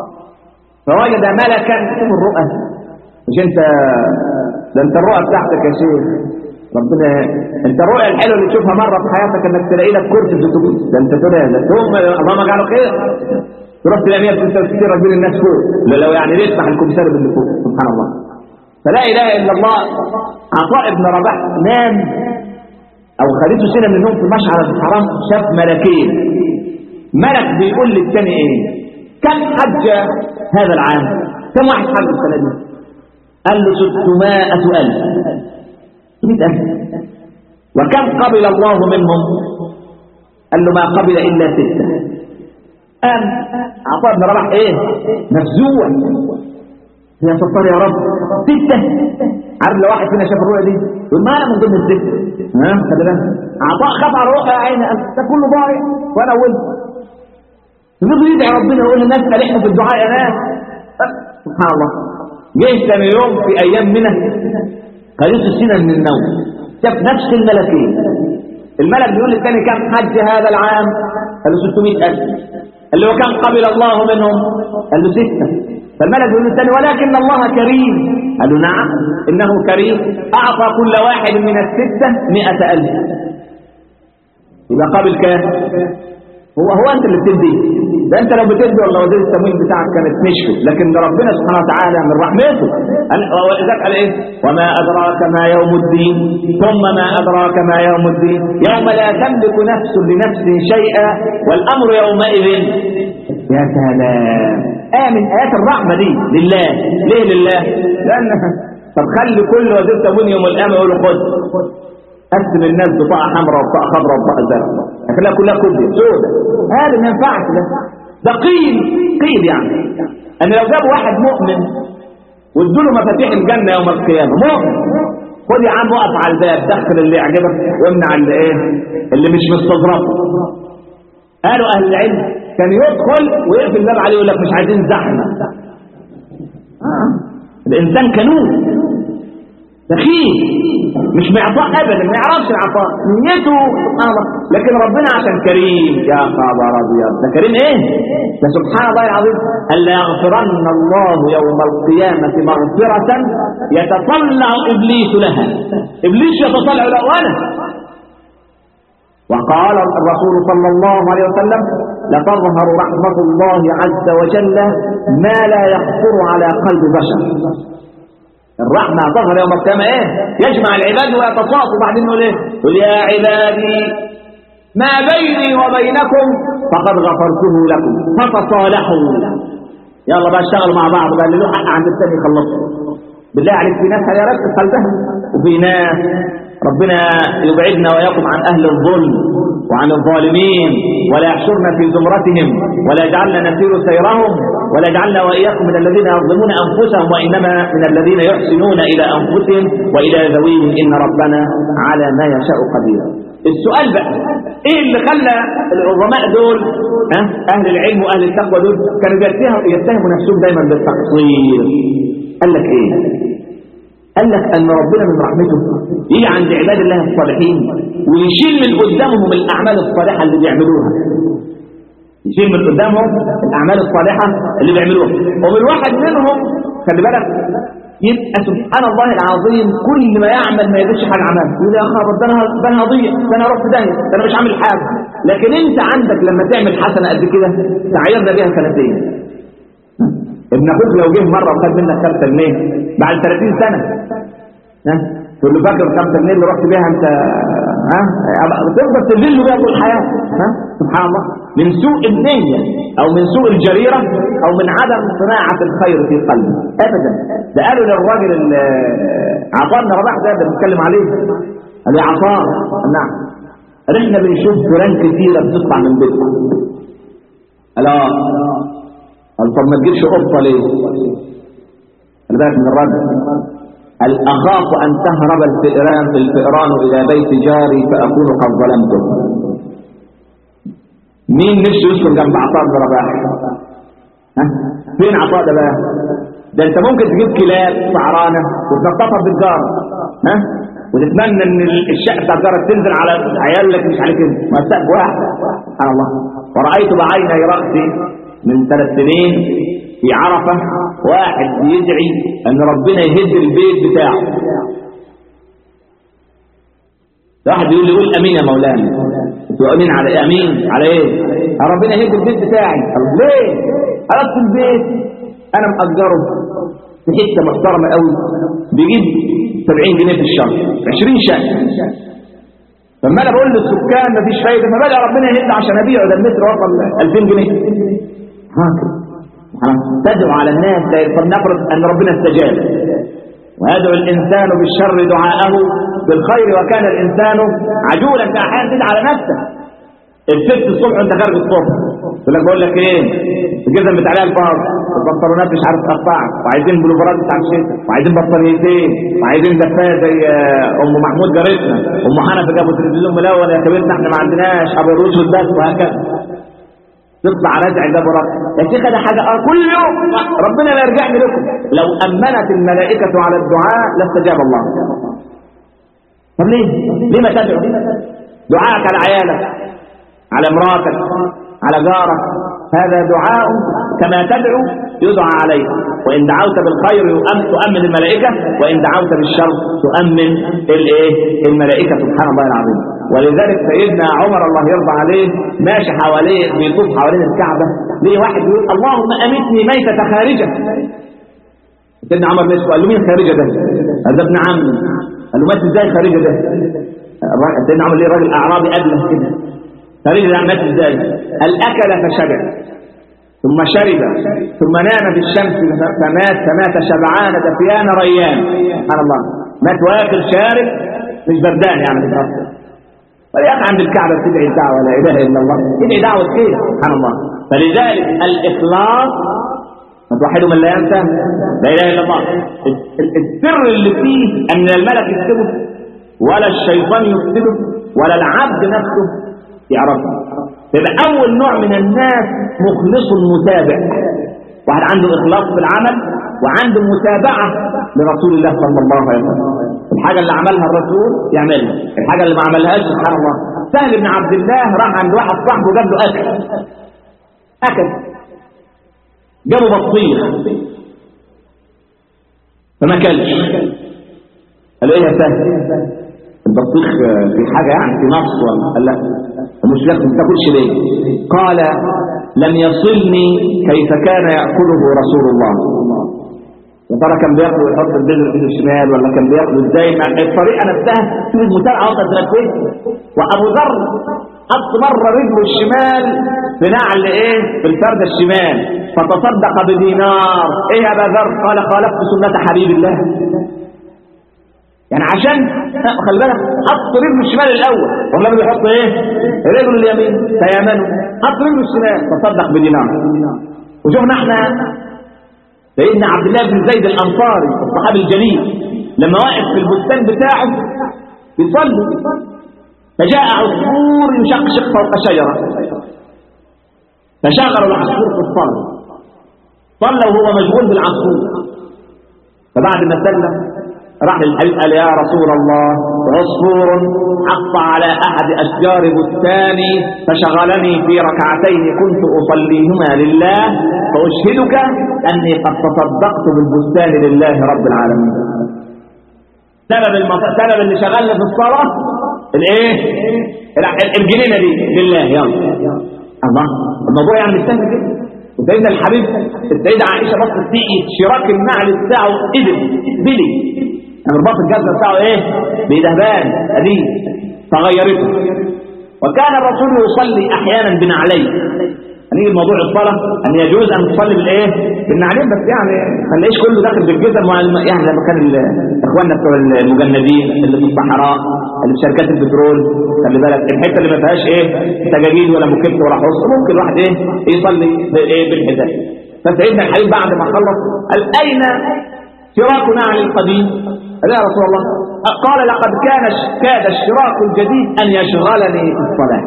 فوجد ملكا اسمه الرؤى مش انت ده انت الرؤى بتاعتك يا شيخ ربنا انت الرؤيا الحلوه اللي تشوفها مره في حياتك انك تلاقي لك كرسي في الاتوبيس ده انت تقول ده ثم اللهم اجعله خير تروح تلاقي 166 راكبين الناس فوق لو يعني ليه يسمح الكمساري اللي فوق سبحان الله فلا اله الا الله عطاء بن رباح نام او خدته سنه من النوم في مشعر الحرام شاف ملكين ملك بيقول للثاني ايه كم حج هذا العام كم واحد حج السنه دي قال له 600 ألف 600 ألف وكم قبل الله منهم قال له ما قبل إلا ستة قام عطاء بن رباح ايه مفزوع يا ستار يا رب ستة عارف لو واحد فينا شاف الرؤيا دي يقول ما انا من ضمن الستة ها خلي بالك عطاء خاف على روحه يا عيني ده كله ضايع وانا اول يفضل يدعي ربنا ويقول للناس الحوا في الدعاء يا ناس سبحان الله جه ثاني يوم في ايام منى خليته سنة من النوم شاف نفس الملكين الملك بيقول للثاني كم حج هذا العام قال له 600 ألف قال له وكم قبل الله منهم قال له ستة فالملك بيقول للثاني ولكن الله كريم قال له نعم إنه كريم أعطى كل واحد من الستة مئة ألف يبقى قابل كام هو هو انت اللي بتدي ده انت لو بتدي ولا وزير التموين بتاعك كانت نشفت لكن ده ربنا سبحانه وتعالى من رحمته ولذلك قال ايه وما ادراك ما يوم الدين ثم ما ادراك ما يوم الدين يوم لا تملك نفس لنفس شيئا والامر يومئذ يا سلام امن ايات الرحمه دي لله ليه لله لان طب خلي كل وزير تموين يوم القيامه يقول خد قسم الناس بطاقه حمراء وبطاقه خضراء وبطاقه زرقاء لكنها كلها كوبيا سودة هذا ما ينفعش ده ده قيل قيل يعني ان لو جاب واحد مؤمن وادوا له مفاتيح الجنه يوم القيامه مؤمن خد يا عم وقف على الباب دخل اللي يعجبك وامنع اللي ايه اللي مش مستظرف قالوا اهل العلم كان يدخل ويقفل الباب عليه يقول لك مش عايزين زحمه آه. الانسان كنوز دخيل مش معطاء ابدا ما يعرفش العطاء نيته سبحان الله لكن ربنا عشان كريم يا خبر ابيض ده كريم ايه ده سبحان الله العظيم الا يغفرن الله يوم القيامه مغفره يتطلع ابليس لها ابليس يتطلع له وانا وقال الرسول صلى الله عليه وسلم لتظهر رحمه الله عز وجل ما لا يخطر على قلب بشر الرحمة ظهر يوم القيامة ايه يجمع العباد ويتصافوا وبعدين يقول ايه قل يا عبادي ما بيني وبينكم فقد غفرته لكم فتصالحوا يلا بقى اشتغلوا مع بعض بقى اللي له حق عند الثاني يخلصوا بالله عليك في ناس هيركز قلبها وفي ناس ربنا يبعدنا وياكم عن اهل الظلم وعن الظالمين ولا يحشرنا في زمرتهم ولا يجعلنا نسير سيرهم ولا يجعلنا وإياكم من الذين يظلمون أنفسهم وإنما من الذين يحسنون إلى أنفسهم وإلى ذويهم إن ربنا على ما يشاء قدير السؤال بقى ايه اللي خلى العظماء دول ها اهل العلم واهل التقوى دول كانوا يتهموا نفسهم دايما بالتقصير قال لك ايه قال لك ان ربنا من رحمته يجي عند عباد الله الصالحين ويشيل من قدامهم الاعمال الصالحه اللي بيعملوها يشيل من قدامهم الاعمال الصالحه اللي بيعملوها ومن واحد منهم خلي بالك يبقى سبحان الله العظيم كل ما يعمل ما يدش حاجه عمل يقول يا خبر ده انا ده انا هضيع ده انا رحت داهيه ده انا مش عامل حاجه لكن انت عندك لما تعمل حسنه قد كده تعيرنا بيها سنتين ابن اخوك لو جه مره وخد منك 5 جنيه بعد 30 سنه ها تقول له فاكر 5 جنيه اللي رحت بيها انت ها تفضل تذل بيها طول الحياه ها سبحان الله من سوء النيه او من سوء الجريره او من عدم صناعه الخير في قلبه ابدا ده قالوا للراجل عطاء بن رباح ده اللي بنتكلم عليه قال يا عطاء نعم احنا بنشوف فلان كثيره بتطلع من بيتكم قال اه قال طب ما تجيبش قطه ليه؟ خلي بالك من الرد قال اخاف ان تهرب الفئران الفئران الى بيت جاري فاكون قد ظلمته مين نفسه يسكن جنب عطاء بن رباح؟ ها؟ فين عطاء ده بقى؟ ده انت ممكن تجيب كلاب سعرانه وتنططها بالجار ها؟ وتتمنى ان الشقه بتاع جارك تنزل على عيالك مش عليك انت ما السقف واحد سبحان الله ورايت بعيني راسي من ثلاث سنين في عرفة واحد بيدعي ان ربنا يهد البيت بتاعه واحد بيقول لي قول امين يا مولانا قلت له امين على ايه امين على ايه ربنا يهد البيت بتاعي قال ليه قلت البيت انا مأجره في حته محترمه قوي بيجيب 70 جنيه في الشهر 20 شقه فما انا بقول للسكان مفيش فايده فبدا ربنا يهد عشان ابيعه ده المتر وصل 2000 جنيه هكذا تدعو على الناس فلنفرض ان ربنا استجاب ويدعو الانسان بالشر دعاءه بالخير وكان الانسان عجولا في احيان تدعى على نفسك الست الصبح وانت خارج الصبح يقول لك بقول لك ايه الجزم بتاع عليها الفاظ البنطلونات مش عارف تقطعها وعايزين بلوفرات بتاع الشتاء وعايزين بطانيتين وعايزين دفايه زي ام محمود جارتنا ام حنفي جابوا تلفزيون ملون يا كبيرنا احنا ما عندناش ابو الرشد بس وهكذا تطلع رجع ده برا يا شيخ ده حاجه اه كل يوم ربنا لا يرجعني لكم لو امنت الملائكه على الدعاء لاستجاب الله طب ليه ليه ما تدعو دعائك على عيالك على امراتك على جارك هذا دعاء كما تدعو يدعى عليك وإن دعوت بالخير تؤمن الملائكة وإن دعوت بالشر تؤمن الايه الملائكة سبحان الله العظيم ولذلك سيدنا عمر الله يرضى عليه ماشي حواليه بيطوف حوالين الكعبة ليه واحد يقول اللهم أمتني ميتة خارجة سيدنا عمر ليش قال له مين خارجة ده؟ قال ده ابن عمي قال له مات ازاي خارجة ده؟ سيدنا عمر ليه راجل أعرابي أبله كده خارجة ده مات ازاي؟ قال أكل فشبع ثم شرب ثم نام في الشمس فمات فمات شبعان دفيان ريان سبحان الله مات واكل شارب مش بردان يعني بتغفر وليك عند الكعبة تدعي الدعوة لا إله إلا الله تدعي دعوة خير سبحان الله فلذلك الإخلاص ما توحدوا من لا ينسى لا إله إلا الله السر اللي فيه أن الملك يكتبه ولا الشيطان يكتبه ولا العبد نفسه يعرفه يبقى أول نوع من الناس مخلص متابع واحد عنده إخلاص في العمل وعنده متابعة لرسول الله صلى الله عليه وسلم الحاجة اللي عملها الرسول يعملها الحاجة اللي ما عملهاش سبحان الله سهل بن عبد الله راح عند واحد صاحبه جاب له أكل أكل جابوا بطيخ فما كلش قال له ايه يا سهل البطيخ في حاجة يعني في نص ولا قال لا ومش لك ما تاكلش ليه قال لم يصلني كيف كان يأكله رسول الله يا ترى كان بياكل ويحط البذر في الشمال ولا كان بياكل ازاي ما الطريقه نفسها شوف المتابعه وصلت لفين وابو ذر حط مره رجله الشمال في نعل ايه في الفرده الشمال فتصدق بدينار ايه يا ابا ذر قال خالفت سنه حبيب الله يعني عشان خلي بالك حط رجله الشمال الاول والله بيحط ايه رجله اليمين فيامنه حط رجله الشمال تصدق بدينار وشوفنا احنا سيدنا عبد الله بن زيد الانصاري الصحابي الجليل لما واقف في البستان بتاعه بيصلي فجاء عصفور يشقشق فوق شجره فشغل العصفور في الصلاه صلى وهو مشغول بالعصفور فبعد ما سلم راح للحبيب قال يا رسول الله عصفور حط على أحد أشجار بستاني فشغلني في ركعتين كنت أصليهما لله فأشهدك أني قد تصدقت بالبستان لله رب العالمين سبب المص... سبب اللي شغلنا في الصلاة الايه الجنينة دي لله يلا الله الموضوع يعني مش سهل كده وسيدنا الحبيب السيدة عائشة بصت فيه شراك النعل بتاعه قدر بلي يعني رباط الجزمة بتاعه ايه بيدهبان قديم فغيرته وكان الرسول يصلي احيانا بنعليه هنيجي الموضوع الصلاة ان يجوز ان تصلي بالايه بالنعلين بس يعني ما نلاقيش كله داخل بالجزم يعني لما كان اخواننا بتوع المجندين اللي في الصحراء اللي في شركات البترول خلي بالك الحته اللي ما فيهاش ايه سجاجيد ولا مكت ولا حص ممكن الواحد ايه يصلي بايه بالحذاء فسيدنا الحبيب بعد ما خلص قال اين شراك نعل القديم قال يا رسول الله قال لقد كان كاد الشراك الجديد ان يشغلني في الصلاه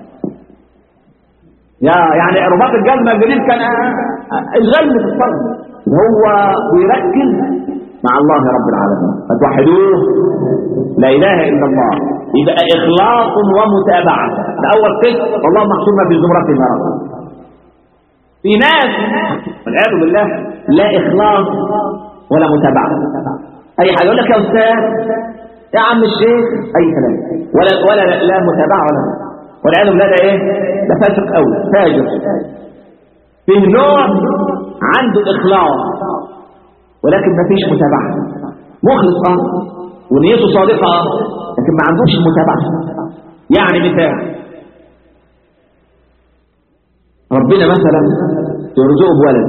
يا يعني رباط الجزمة الجديد كان اشغلني في الصلاة هو بيركز مع الله رب العالمين فتوحدوه لا إله إلا الله يبقى إخلاص ومتابعة ده أول قسم والله محصورنا في زمرة يا رب في ناس والعياذ بالله لا إخلاص ولا متابعة أي حاجة يقول لك يا أستاذ يا عم الشيخ أي كلام ولا ولا لا متابعة ولا والعياذ بالله ده ايه ده فاسق قوي فاجر فيه نوع عنده اخلاص ولكن ما فيش متابعه مخلص اه ونيته صادقه اه لكن ما عندوش المتابعه يعني مثال ربنا مثلا يرزقه بولد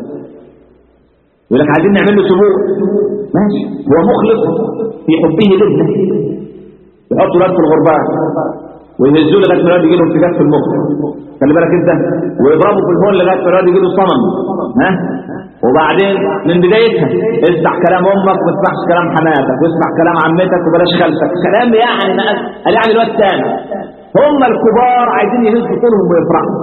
يقول لك عايزين نعمل له سبوع ماشي هو مخلص في حبه لابنه يحط ولاد في الغربان وينزلوا لغايه ما الواد يجي له ارتجاج في المخ خلي بالك انت ويضربوا في الهون لغايه ما الواد يجي له صنم ها وبعدين من بدايتها اسمع كلام امك وما تسمعش كلام حماتك واسمع كلام عمتك وبلاش خالتك كلام يعني ما قال يعني الواد تاني هم الكبار عايزين يهزوا طولهم ويفرحوا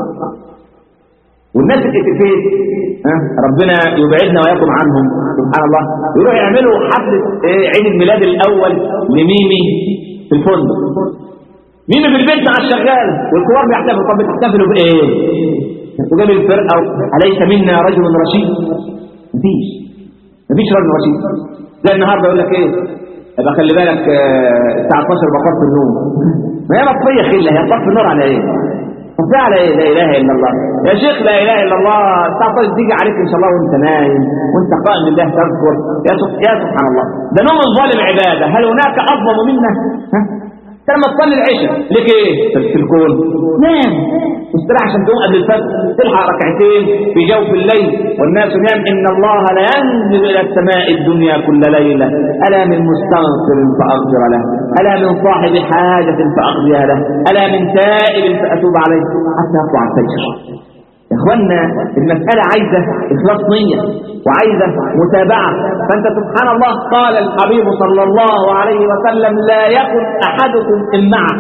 والناس الاتفاق ها ربنا يبعدنا وياكم عنهم سبحان الله يروحوا يعملوا حفله ايه عيد الميلاد الاول لميمي في الفندق مين في البيت مع الشغال والكبار بيحتفلوا طب بتحتفلوا بايه وجاب الفرقه اليس منا رجل رشيد مفيش مفيش رجل رشيد زي النهارده يقول لك ايه يبقى خلي بالك الساعه 12 بقى في النوم ما هي مطفيه خله هي طفي النور على ايه طفي على ايه لا اله الا الله يا شيخ لا اله الا الله الساعه 12 تيجي عليك ان شاء الله وانت نايم وانت قائم لله تذكر يا يا سبحان الله ده نوم الظالم عباده هل هناك اظلم منا ها لما تصلي العشاء ليك ايه في الكون نام استراح عشان تقوم قبل الفجر تلحق ركعتين في جوف الليل والناس نام ان الله لا ينزل الى السماء الدنيا كل ليله الا من مستغفر فاغفر له الا من صاحب حاجه فاقضيها له الا من تائب فاتوب عليه حتى يطلع الفجر يا اخوانا المسألة عايزة إخلاص نية وعايزة متابعة فأنت سبحان الله قال الحبيب صلى الله عليه وسلم لا يكن أحدكم إمعة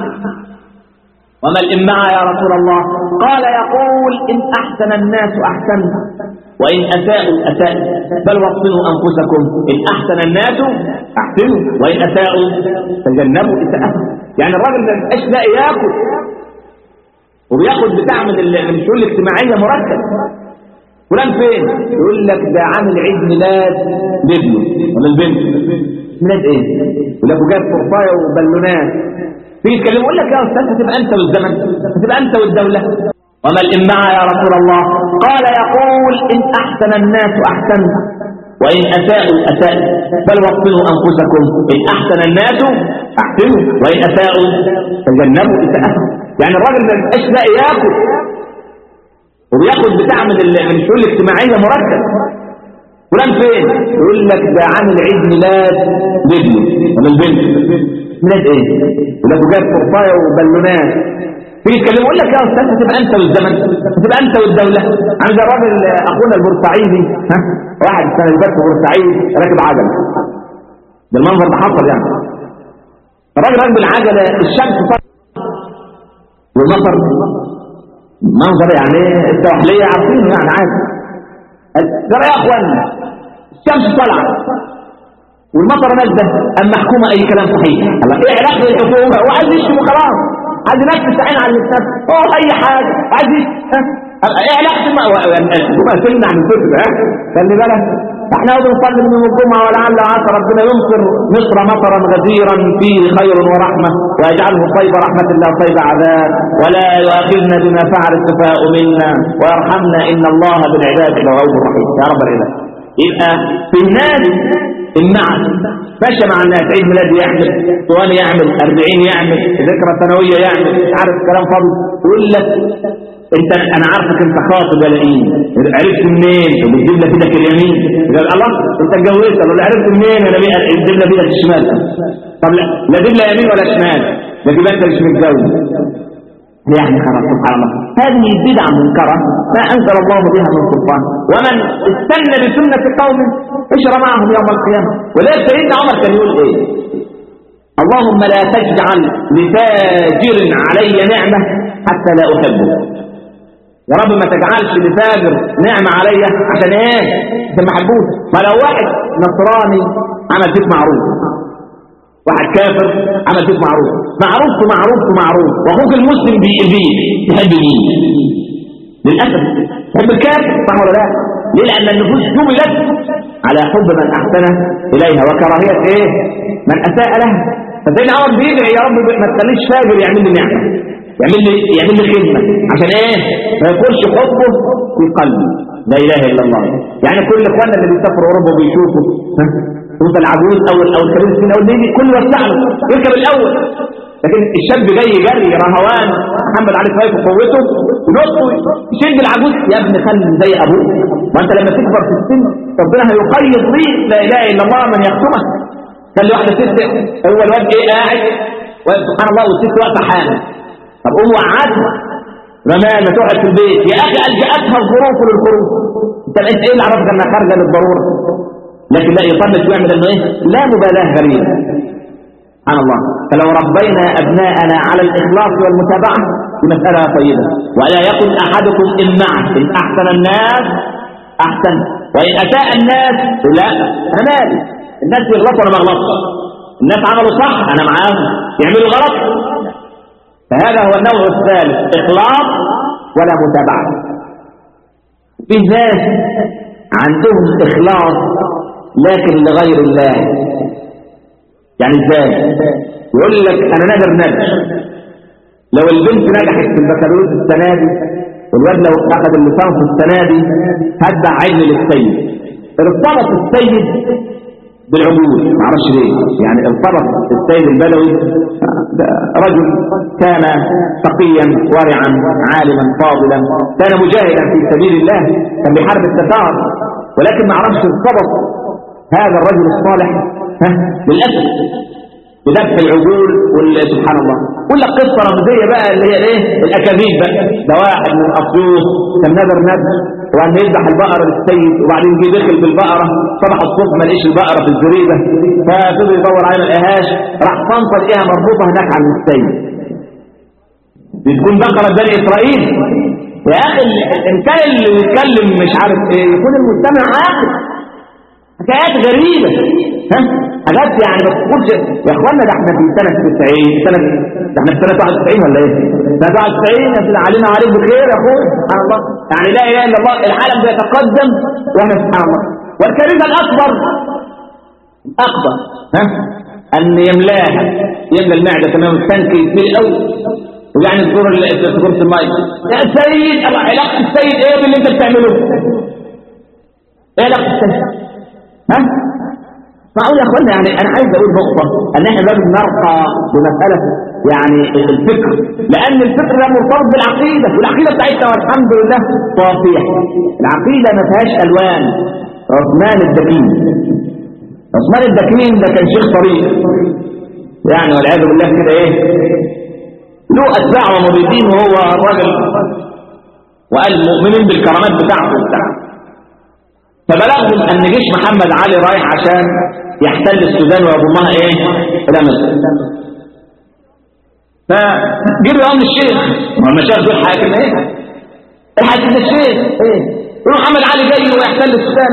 وما الإمعة يا رسول الله قال يقول إن أحسن الناس أحسن وإن أساءوا أساءوا بل وصلوا أنفسكم إن أحسن الناس أحسنوا وإن أساءوا تجنبوا إساءتهم يعني الراجل ما يبقاش لاقي ياكل وبياخد بتاع من الشؤون الاجتماعيه مرتب فلان فين يقول لك ده عامل عيد ميلاد لابنه ولا البنت ميلاد ايه يقول لك وجاب فرفايه وبالونات تيجي تكلمه يقول لك يا استاذ هتبقى انت والزمن هتبقى انت والدوله وما الامعة يا رسول الله قال يقول إن أحسن الناس أحسن وإن أساءوا أساءوا بل وصلوا أنفسكم إن أحسن الناس أحسنوا وإن أساءوا تجنبوا إساءتهم يعني الراجل ما بيبقاش لاقي ياكل وبياخد بتاع من من الشؤون الاجتماعيه مرتب فلان فين يقول لك ده عامل عيد ميلاد لابنه ولا البنت ميلاد ايه يقول لك جاب قرطايه وبالونات في يتكلم يقول لك يا استاذ هتبقى انت والزمن هتبقى انت والدوله عند الراجل اخونا البورسعيدي ها واحد السنه اللي فاتت في بورسعيد راكب عجله بالمنظر ده حصل يعني الراجل راكب العجله الشمس طلعت والمطر منظر يعني التوحليه عارفينه يعني عادي ترى يا اخوانا الشمس طلعت والمطر نازله اما حكومه اي كلام صحيح الله ايه علاقه الحكومه وعايز يشتم وخلاص عايز ينفس عين على اللسان هو اي حاجه عايز ايه علاقه الحكومه تمنع من كتب ها خلي بالك احنا بنصلي من الجمعه ولعل عسى ربنا يمطر مصر مطرا غزيرا فيه خير ورحمه ويجعله صيب رحمه الله صيب عذاب ولا يؤاخذنا بما فعل السفهاء منا ويرحمنا ان الله بالعباد لرؤوف رحيم يا رب العباد يبقى في الناس النعم ماشي مع الناس عيد ميلاد يعمل طوال يعمل 40 يعمل ذكرى سنويه يعمل مش عارف كلام فاضي يقول لك انت انا عارفك انت خاطب ولا ايه عرفت منين بتجيب لك ايدك اليمين قال الله انت اتجوزت ولا عرفت منين انا بجيب لك ايدك الشمال طب لا لا جيب لا يمين ولا شمال ده كده انت مش متجوز يعني خلاص سبحان الله هذه بدعة منكرة ما أنزل الله بها من سلطان ومن استنى بسنة قوم اشر معهم يوم القيامة ولذلك سيدنا عمر كان يقول ايه اللهم لا تجعل لتاجر علي نعمة حتى لا أحبه يا رب ما تجعلش لتاجر نعمة عليا عشان ايه عشان ما احبوش ما لو واحد نصراني عمل فيك معروف واحد كافر عمل فيك معروف معروف معروف معروف واخوك المسلم بيأذيك تحب مين للاسف تحب الكافر صح ولا لا ليه لان النفوس جبلت على حب من احسن اليها وكراهيه ايه من اساء لها فسيدنا عمر بيدعي يا رب ما تخليش فاجر يعمل لي نعمه يعمل لي يعمل لي خدمه عشان ايه ما يكونش حبه في قلبي لا اله الا الله يعني كل اخواننا اللي بيسافروا اوروبا وبيشوفوا وانت العجوز او او الكبير السن او اللي كل وسع له يركب الاول لكن الشاب جاي جري رهوان محمد علي فايف وقوته ينط يشد العجوز يا ابن خلي زي ابوك وانت لما تكبر في السن ربنا هيقيد ليك لا اله الا الله من يختمك كان لي واحده ست هو الواد ايه قاعد سبحان الله والست واقفه حامل طب قوم وقعدها رمال ما تقعد في البيت يا اخي الجاتها الظروف للخروج انت لقيت ايه اللي عرفك انها خارجه للضروره لكن لا يطلق ويعمل ايه لا مبالاه غريبه سبحان الله فلو ربينا ابناءنا على الاخلاص والمتابعه دي مساله طيبه ولا يكن احدكم ان معه ان احسن الناس احسن وان اساء الناس لا انا مالي الناس بيغلطوا انا ما اغلطش الناس عملوا صح انا معاهم يعملوا غلط فهذا هو النوع الثالث اخلاص ولا متابعه في ناس عندهم اخلاص لكن لغير الله يعني ازاي يقول لك انا نادر نادر لو البنت نجحت في البكالوريوس السنه دي والواد لو اخذ الليسانس السنه دي هدع عين للسيد ارتبط السيد بالعبود ما اعرفش ليه يعني ارتبط السيد البدوي رجل كان تقيا ورعا عالما فاضلا كان مجاهدا في سبيل الله كان بيحارب التتار ولكن ما اعرفش ارتبط هذا الرجل الصالح ها للاسف بذبح العجول سبحان الله كل قصه رمزيه بقى اللي هي ايه الاكاذيب بقى ده واحد من اسيوط كان نذر نذر وان يذبح البقره للسيد وبعدين جه دخل بالبقره صبح الصبح ما لقيش البقره في الزريبه ففضل يدور عليها ما لقاهاش راح صنفه لقيها مربوطه هناك عند السيد بتكون بقره بني اسرائيل يا اخي الانسان اللي بيتكلم مش عارف ايه يكون المستمع عاقل حكايات غريبة ها حاجات يعني ما تقولش يا اخوانا ده احنا في سنة 90 سنة ده احنا في سنة 91 ولا ايه؟ سنة 91 يا سيدي علينا عليك بخير يا اخويا سبحان الله يعني لا اله الا الله العالم بيتقدم واحنا سبحان الله والكارثة الأكبر أكبر ها أن يملاها يملى المعدة تمام التانك يتملي الأول ويعني تزور تزور الماء يا سيد علاقة السيد ايه باللي انت بتعمله؟ ايه علاقة السيد؟ ها معقول يا اخوانا يعني انا عايز اقول نقطه ان احنا لازم نرقى بمساله يعني الفكر لان الفكر ده مرتبط بالعقيده والعقيده بتاعتنا والحمد لله صافيه العقيده ما فيهاش الوان عثمان الدكين عثمان الدكين ده كان شيخ طريق يعني والعياذ بالله كده ايه له اتباع ومريدين وهو الراجل وقال مؤمنين بالكرامات بتاعته فبلغهم ان جيش محمد علي رايح عشان يحتل السودان ويضمها ايه الى مصر فجيبوا يوم الشيخ ما المشايخ دول حاكم ايه الحاكم الشيخ ايه يقول محمد علي جاي ويحتل السودان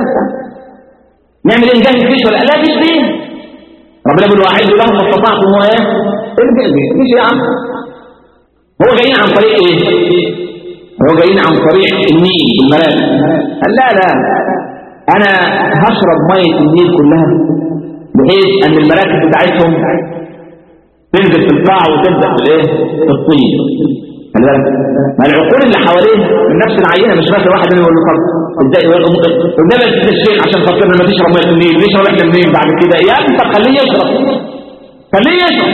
نعمل ايه نجهز جيش ولا لا فيش دين ربنا بيقول واعدوا لهم ما استطعتم هو ايه ارجع فيش يا عم هو جايين عن طريق ايه هو جايين عن طريق النيل الملاك قال لا لا انا هشرب ميه النيل كلها بحيث ان المراكب بتاعتهم تنزل في القاع وتبدا في الايه في الطين خلي بالك ما العقول اللي حواليه من نفس العينه مش مثلا واحد يقول له خلاص ازاي قدام الشيخ عشان خاطرنا ما تشرب ميه النيل نشرب احنا منين بعد كده يا انت خليه يشرب خليه يشرب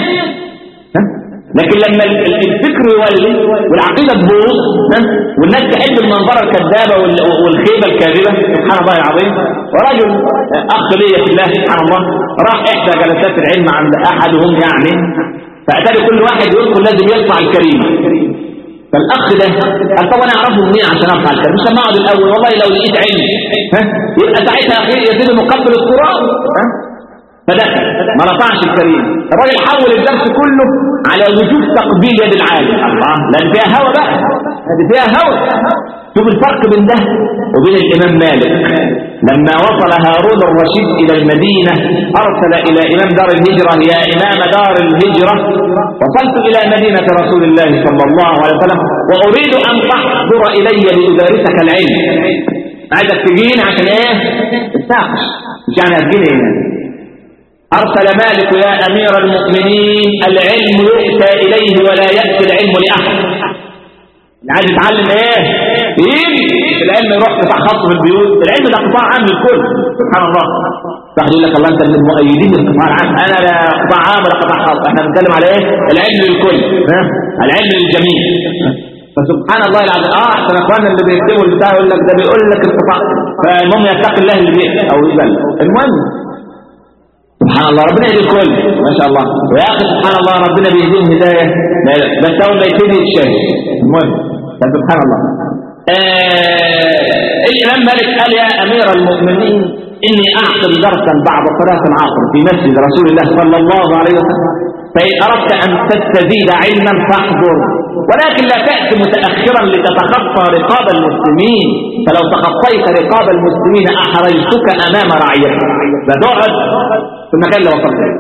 لكن لما الفكر يولي والعقيدة تبوظ والناس تحب المنظرة الكذابة والخيبة الكاذبة سبحان الله العظيم ورجل أخ لي في الله سبحان الله راح إحدى جلسات العلم عند أحدهم يعني فأتاري كل واحد يدخل لازم يرفع الكريمة فالأخ ده قال طب أنا أعرفه منين عشان أرفع الكريمة مش لما أقعد الأول والله لو لقيت علم ها يبقى ساعتها أخي يزيد مقبل التراب ها فدخل ما رفعش الكريم الراجل حول الدرس كله على وجوب تقبيل يد العالم الله لان فيها هوى بقى هذه فيها هوى شوف الفرق بين ده وبين الامام مالك لما وصل هارون الرشيد الى المدينه ارسل الى امام دار الهجره يا امام دار الهجره وصلت الى مدينه رسول الله صلى الله عليه وسلم واريد ان تحضر الي لادارسك العلم عايزك تجيني عشان ايه تتناقش مش يعني هتجيني هنا أرسل مالك يا أمير المؤمنين العلم يؤتى إليه ولا يأتي العلم لأحد اللي عايز يتعلم ايه يجي العلم يروح قطاع خاص في البيوت العلم ده قطاع عام للكل سبحان الله واحد يقول لك الله انت من المؤيدين للقطاع العام انا لا قطاع عام ولا قطاع خاص احنا بنتكلم على ايه العلم للكل ها العلم للجميع فسبحان الله العظيم اه احسن اخواننا اللي بيكتبوا البتاع يقول لك ده بيقول لك القطاع فالمهم يتقي الله اللي بيكتب او يبلغ المهم سبحان الله ربنا يهدي الكل ما شاء الله ويا اخي سبحان الله ربنا بيهديهم هدايه بس اول ما يبتدي يتشهد المهم سبحان الله آه الامام مالك قال يا امير المؤمنين اني اعقد درسا بعد صلاه العصر في مسجد رسول الله صلى الله عليه وسلم فان اردت ان تستزيد علما فاحضر ولكن لا تأتي متأخرا لتتخطى رقاب المسلمين فلو تخطيت رقاب المسلمين أحريتك أمام رعيتك فتقعد في المكان اللي وصلت له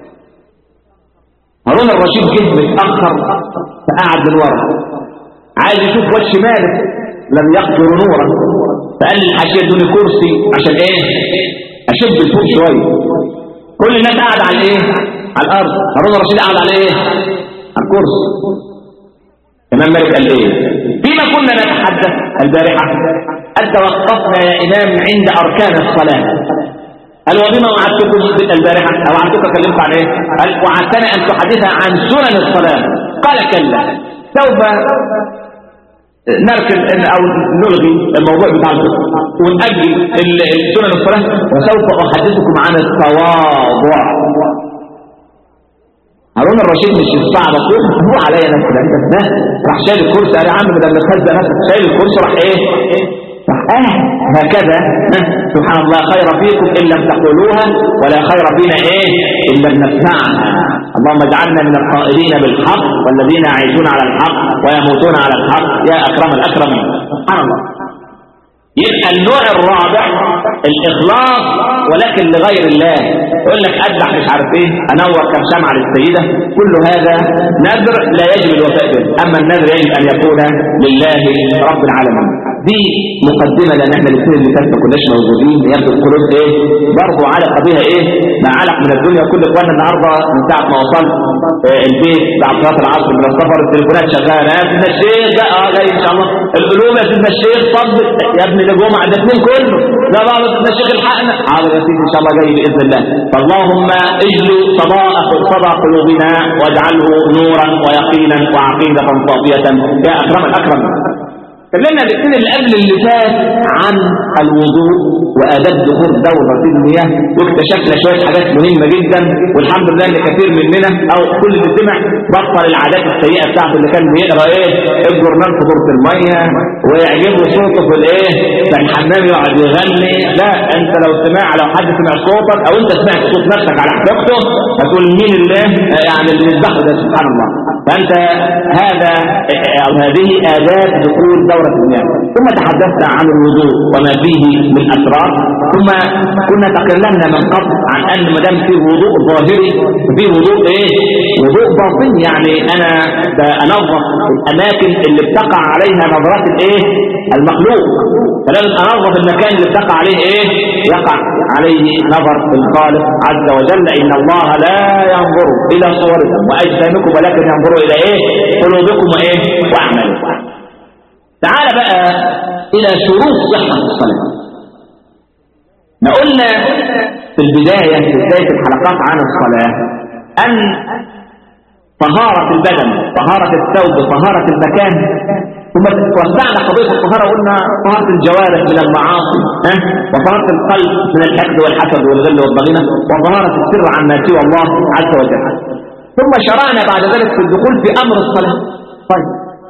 هارون الرشيد جه متأخر فقعد من ورا عايز يشوف وجه مالك لم يقدر نورا فقال للحاشيه ادوني كرسي عشان ايه اشد الفوق شويه كل الناس قاعده على ايه على الارض هارون الرشيد قاعد على ايه على الكرسي الإمام مالك قال إيه فيما كنا نتحدث البارحة قد توقفنا يا إمام عند أركان الصلاة قال وبما وعدتكم البارحة أو وعدتك كلمت عن إيه قال وعدتنا أن تحدث عن سنن الصلاة قال كلا سوف نركب أو نلغي الموضوع بتاع ونأجل سنن الصلاة وسوف أحدثكم عن التواضع هارون الرشيد مش الصعب اقول هو عليا نفسي ده انت ده راح شايل الكرسي قال يا عم بدل ما تهزق نفسك شايل الكرسي راح ايه راح اه هكذا سبحان الله خير فيكم ان لم تقولوها ولا خير فينا ايه ان لم نسمعها اللهم اجعلنا من القائلين بالحق والذين يعيشون على الحق ويموتون على الحق يا اكرم الاكرمين سبحان الله يبقى النوع الرابع الاخلاص ولكن لغير الله يقول لك ادع مش عارف ايه انور كم شمعه للسيده كل هذا نذر لا يجب الوفاء به اما النذر يجب ان يكون لله رب العالمين دي مقدمه لان احنا الاثنين اللي كانت ما كناش موجودين يبدو القلوب ايه برضه علق بها ايه ما علق من الدنيا كل اخواننا النهارده من ساعه ما وصلت آه البيت بعد صلاه العصر من السفر التليفونات شغاله يا سيدنا الشيخ بقى اه جاي ان شاء الله القلوب يا سيدنا الشيخ طب يا ابني ده جمعه ده اثنين كله لا بعض سيدنا الشيخ الحقنا حاضر يا سيدي ان شاء الله جاي باذن الله فاللهم اجلو صداء صدى قلوبنا واجعله نورا ويقينا وعقيده صافيه يا اكرم الاكرم اتكلمنا الاثنين اللي قبل اللي فات عن الوضوء واداب دخول دوره المياه واكتشفنا شويه حاجات مهمه جدا والحمد لله ان كثير مننا او كل اللي سمع بطل العادات السيئه بتاعته اللي كان بيقرا ايه الجورنال في دورة الميه ويعجبه صوته في الايه في الحمام يقعد يغني لا انت لو سمع لو حد سمع صوتك او انت سمعت صوت نفسك على حقيقته هتقول مين الله يعني اللي بيذبحه ده سبحان الله فانت هذا او هذه اداب دخول دوره المياه ثم تحدثنا عن الوضوء وما فيه من اسرار ثم كنا تكلمنا من قبل عن ان ما دام فيه وضوء ظاهري فيه وضوء ايه وضوء باطني يعني انا انظف الاماكن اللي بتقع عليها نظرات الايه المخلوق فلازم انظف المكان اللي بتقع عليه ايه يقع عليه نظر الخالق عز وجل ان الله لا ينظر الى صوركم واجسامكم ولكن ينظر الى ايه قلوبكم وايه واعمالكم تعال بقى الى شروط صحه الصلاه ما قلنا في البدايه في بدايه الحلقات عن الصلاه ان طهارة البدن طهارة الثوب طهارة المكان ثم وسعنا قضية الطهارة وقلنا طهارة الجوارح من المعاصي ها وطهارة القلب من الحقد والحسد والغل والضغينة وطهارة السر عما سوى الله عز وجل ثم شرعنا بعد ذلك في الدخول في أمر الصلاة طيب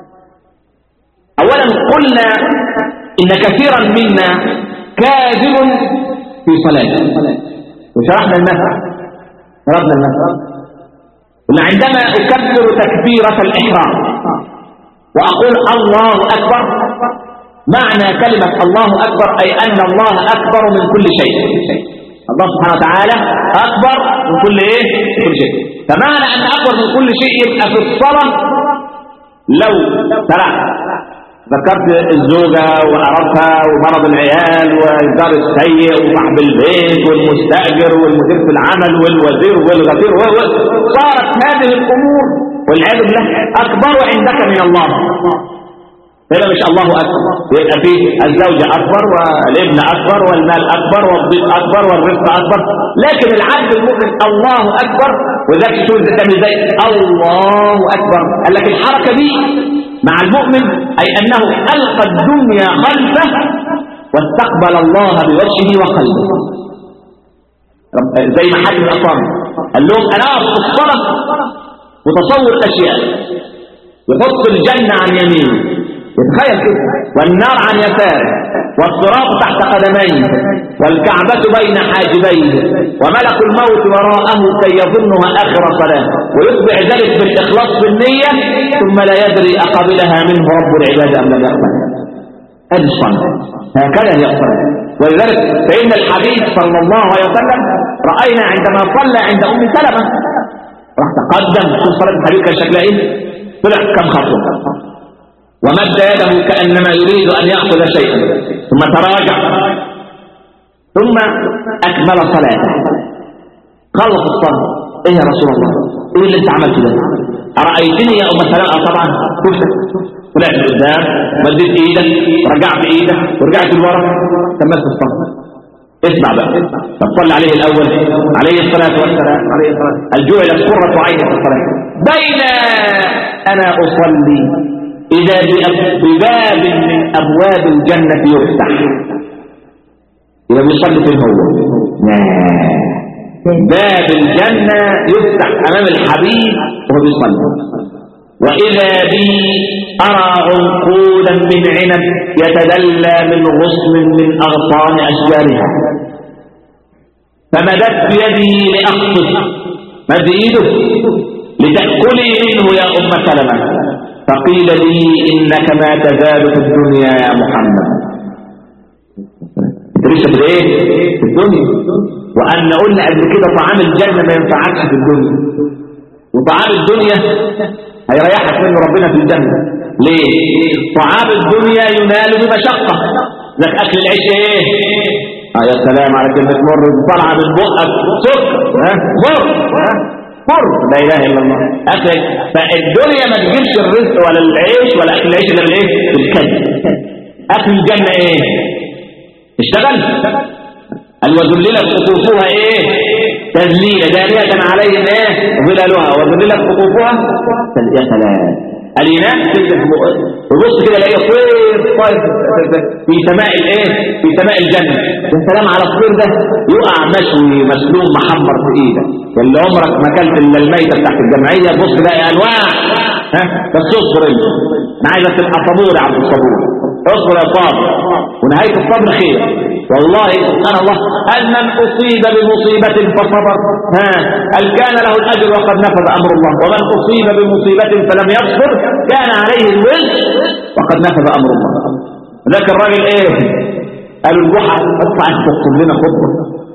أولا قلنا إن كثيرا منا كاذب في صلاته وشرحنا المثل ضربنا المثل عندما أكبر تكبيرة الإحرام وأقول الله أكبر معنى كلمة الله أكبر أي أن الله أكبر من كل شيء الله سبحانه وتعالى أكبر من كل إيه؟ كل شيء فمعنى أن أكبر من كل شيء يبقى في الصلاة لو ترى ذكرت الزوجة وقرفها ومرض العيال والجار السيء وصاحب البيت والمستأجر والمدير في العمل والوزير والغفير صارت هذه الأمور والعياذ بالله أكبر عندك من الله هذا مش الله أكبر يبقى فيه الزوجة أكبر والابن أكبر والمال أكبر والضيف أكبر والرزق أكبر لكن العبد المؤمن الله أكبر وذلك تقول ازاي الله أكبر قال لك الحركة دي مع المؤمن أي أنه ألقى الدنيا خلفه واستقبل الله بوجهه وقلبه زي ما حد الأصام قال لهم أنا أعرف الصلاة وتصور أشياء يحط الجنة عن يمينه يتخيل كده والنار عن يساره والصراط تحت قدميه والكعبة بين حاجبيه وملك الموت وراءه كي يظنها آخر صلاة ويتبع ذلك بالإخلاص بالنية ثم لا يدري أقبلها منه رب العباد أم لم يقبلها هذه الصلاة هكذا هي الصلاة ولذلك فإن الحبيب صلى الله عليه وسلم رأينا عندما صلى عند أم سلمة راح تقدم شوف صلاة الحبيب كان شكلها ايه طلع كم خطوة ومد يده كأنما يريد أن يأخذ شيئا ثم تراجع ثم أكمل صلاته خلص الصلاة إيه يا رسول الله إيه اللي أنت عملته ده أرأيتني يا أم سلام آه طبعا شفت طلعت قدام مديت إيدك رجعت إيدك ورجعت لورا كملت الصلاة اسمع بقى طب صلى عليه الأول عليه الصلاة والسلام عليه الصلاة الجوع قرة عين في الصلاة بين أنا أصلي إذا بباب من أبواب الجنة يفتح إذا بيصلي في هو باب الجنة يفتح أمام الحبيب وهو بيصلي وإذا بي أرى عنقودا من عنب يتدلى من غصن من أغصان أشجارها فمددت يدي لأخطب مد إيده لتأكلي منه يا أم سلمة فقيل لي إنك ما تزال في الدنيا يا محمد لسه في الايه في الدنيا وأن قلنا قبل كده طعام الجنة ما ينفعكش في الدنيا وطعام الدنيا هيريحك منه ربنا في الجنة ليه طعام الدنيا ينال بمشقة لك أكل العيش ايه اه يا سلام على كلمة مر طالعة من بقك سكر ها مر ها حر لا اله الا الله اكل فالدنيا ما تجيبش الرزق ولا العيش ولا اكل العيش الا الايه بالكذب اكل الجنه ايه اشتغل قال وذللت قطوفها ايه تذليلا دانية عليهم ايه ظلالها وذللت قطوفها يا سلام الإناء تنزل في بقه وبص كده الاقيه طير طير في سماء الايه في سماء الجنة يا سلام على الطير ده يقع مشوي مسلوم محمر في ايدك اللي عمرك ما اكلت الا الميتة بتاعت الجمعية بص تلاقي انواع ها بس اصبر انت انا عايزك تبقى صبور يا عبد الصبور اصبر يا صابر ونهاية الصبر خير والله سبحان الله هل من أصيب بمصيبة فصبر ها هل كان له الأجر وقد نفذ أمر الله ومن أصيب بمصيبة فلم يصبر كان عليه الوزر وقد نفذ أمر الله ذاك الراجل ايه قالوا الجحا اطلع انت تكتب لنا خطبه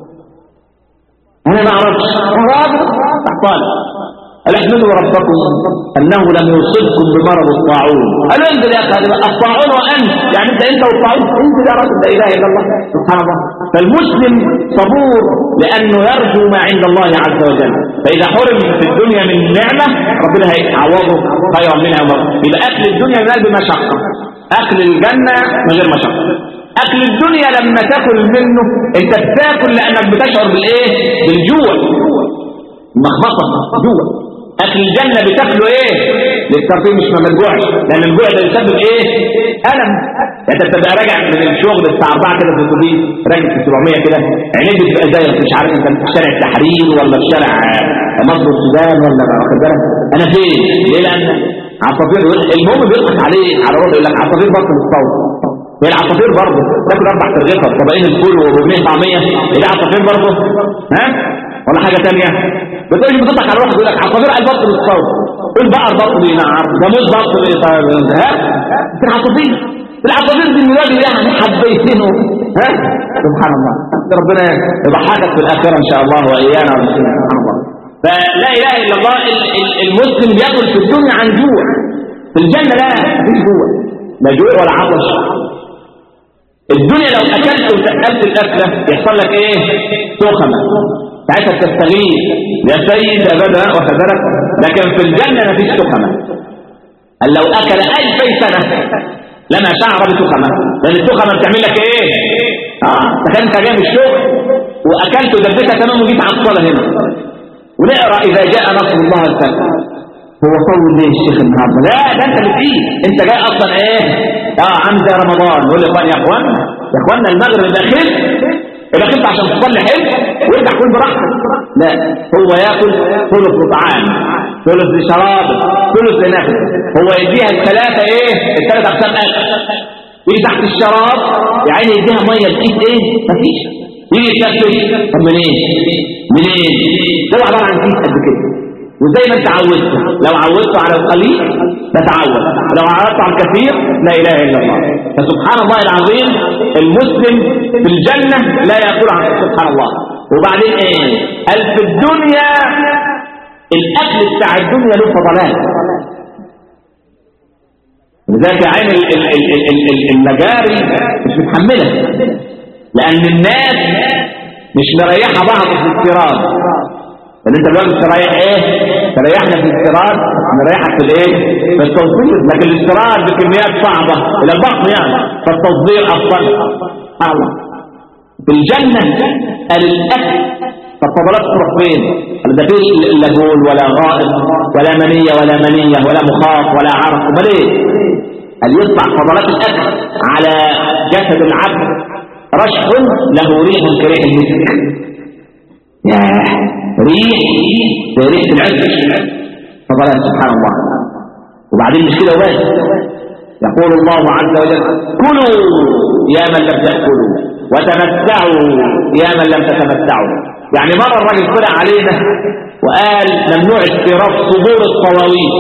انا ما اعرفش راجل طالب قال احمدوا ربكم انه لم يصبكم بمرض الطاعون قالوا انزل يا اخي الطاعون وانت يعني انت انت والطاعون انزل يا رب لا اله الا الله سبحان الله فالمسلم صبور لانه يرجو ما عند الله عز وجل فاذا حرم في الدنيا من نعمه ربنا هيعوضه خيرا منها مرة يبقى اكل الدنيا ينال بمشقه اكل الجنه من غير مشقه اكل الدنيا لما تاكل منه انت بتاكل لانك بتشعر بالايه بالجوع مخبطه جوع اكل الجنة بتاكله ايه للترفيه مش ما مجوعش لان الجوع ده بيسبب ايه الم انت بتبقى راجع من الشغل الساعه 4 كده في الاتوبيس راجع في 700 كده عينيك بتبقى زي مش عارف انت في شارع التحرير ولا في شارع مصر السودان ولا واخد بالك انا فين ليه لان عصافير المهم بيضحك عليه على روح يقول لك عصافير بطل الصوت هي العصافير برضه تاكل اربع ترغيفه طبقين الفول وربعين طعميه هي عصافير برضه ها ولا حاجه ثانيه بتقول لي بتضحك على واحد يقول لك عصافير قال بطل الصوت البقر بطل نعم جاموس بطل ها العصافير العصافير دي الميلاد يعني حبيتينه ها سبحان الله ربنا يضحكك في الاخره ان شاء الله وايانا سبحان الله فلا اله الا الله المسلم بياكل في الدنيا عن جوع في الجنه لا مفيش جوع لا جوع ولا عطش الدنيا لو اكلت وتقلت الاكله يحصل لك ايه سخنه ساعتها تستغيث يا سيد ابدا وخبرك لكن في الجنه مفيش سخنه قال لو اكل الفي سنه لما شعر بسخنه لان السخنه بتعمل لك ايه اه تخيل انت جاي من الشغل واكلت ودبتها تمام وجيت على الصلاه هنا ونقرا اذا جاء نصر الله والفتح هو طول ليه الشيخ النهارده لا ده انت اللي فيه انت جاي اصلا ايه اه عامل زي رمضان يقول لي يا اخوان يا اخوانا المغرب داخل إذا كنت عشان تصلي حلو وارجع كل براحتك لا هو ياكل ثلث طعام ثلث لشراب ثلث لنفس هو يديها الثلاثة ايه الثلاثة اقسام اكل يجي تحت الشراب يعني يديها ميه تقيس ايه مفيش يجي يتنفس طب منين منين ده عباره عن كيس قد كده وزي ما انت عودته لو عودته على القليل تتعود لو عودته على الكثير لا اله الا الله فسبحان الله العظيم المسلم في الجنة لا يقول عن سبحان الله وبعدين ايه قال في الدنيا الاكل بتاع الدنيا له فضلات لذلك عين المجاري مش متحملة لان الناس مش مريحة بعض في الفراغ لان انت دلوقتي تريح ايه تريحنا في الاستيراد نريحك في الايه في التصدير لكن الاستيراد بكميات صعبة الى البطن يعني فالتصدير افضل الله في الجنة الاكل فالفضلات تروح فين ده فيه لا بول ولا غائط ولا منية ولا منية ولا مخاط ولا عرق امال ايه قال يطلع فضلات الاكل على جسد العبد رشح له ريح كريح المسك ياه ريح زي ريح العسل فضلات سبحان الله وبعدين مش كده وبس يقول الله عز وجل كلوا يا من لم تأكلوا وتمتعوا يا من لم تتمتعوا يعني مرة الراجل طلع علينا وقال ممنوع استيراد صدور الطواويس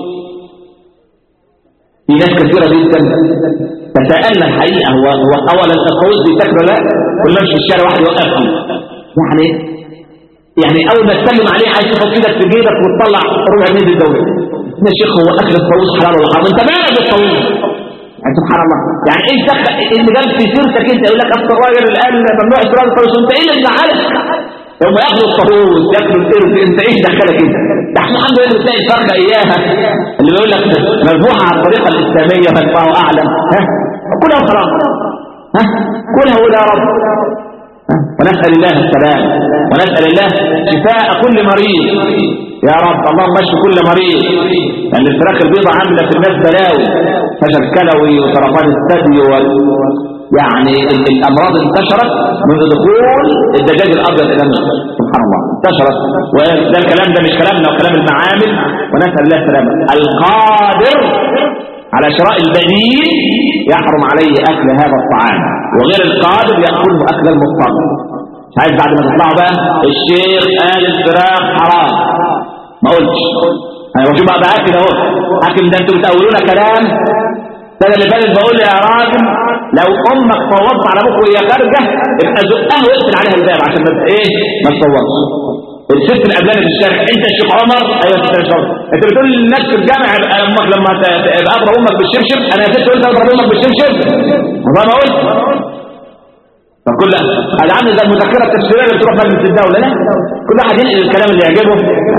في ناس كثيرة جدا تساءلنا الحقيقة هو هو أولا الطاووس بيتاكلوا لا كل ما في الشارع واحد يوقفهم يعني يعني اول ما تسلم عليه عايز تحط ايدك في جيبك وتطلع ربع جنيه الدولة يا شيخ هو اكل الطاووس حلال ولا حرام انت مالك بالطاووس يعني سبحان الله يعني ايه دخل اللي جاب في سيرتك انت يقول لك اصل الراجل اللي قال ممنوع استيراد الطاووس انت ايه اللي مزعلك هم ياكلوا الطاووس ياكلوا القرد انت ايه دخلك انت ده احنا الحمد لله بتلاقي الفرقه اياها اللي بيقول لك مذبوحه على الطريقه الاسلاميه فالله اعلم ها كلها وخلاص ها كلها ولا رب ونسأل الله السلام ونسأل الله شفاء كل مريض يا رب اللهم اشف كل مريض لان الفراخ البيضة عاملة في الناس بلاوي فشل كلوي وسرطان الثدي و... يعني الامراض انتشرت منذ دخول الدجاج الابيض الى مصر سبحان الله انتشرت وده الكلام ده مش كلامنا وكلام المعامل ونسال الله السلامه القادر على شراء البديل يحرم عليه اكل هذا الطعام وغير القادر ياكله اكل المضطر مش عايز بعد ما تطلعوا بقى الشيخ قال الفراخ حرام ما قلتش انا بشوف بقى باكل اهو حاكم ده انتوا بتقولونا كلام السنه اللي فاتت بقول يا راجل لو امك فوضت على ابوك وهي خارجه ابقى زقها واقفل عليها الباب عشان ما ايه ما تصوتش الست القبلانه في الشارع انت الشيخ عمر ايوه الست الشيخ عمر انت بتقول للناس في الجامع امك لما تبقى اضرب امك بالشبشب انا يا ست قلت اضرب امك بالشبشب والله ما قلت فكل هذا عامل زي المذكره التفسيريه اللي بتروح مجلس الدوله لا كل واحد ينقل الكلام اللي يعجبه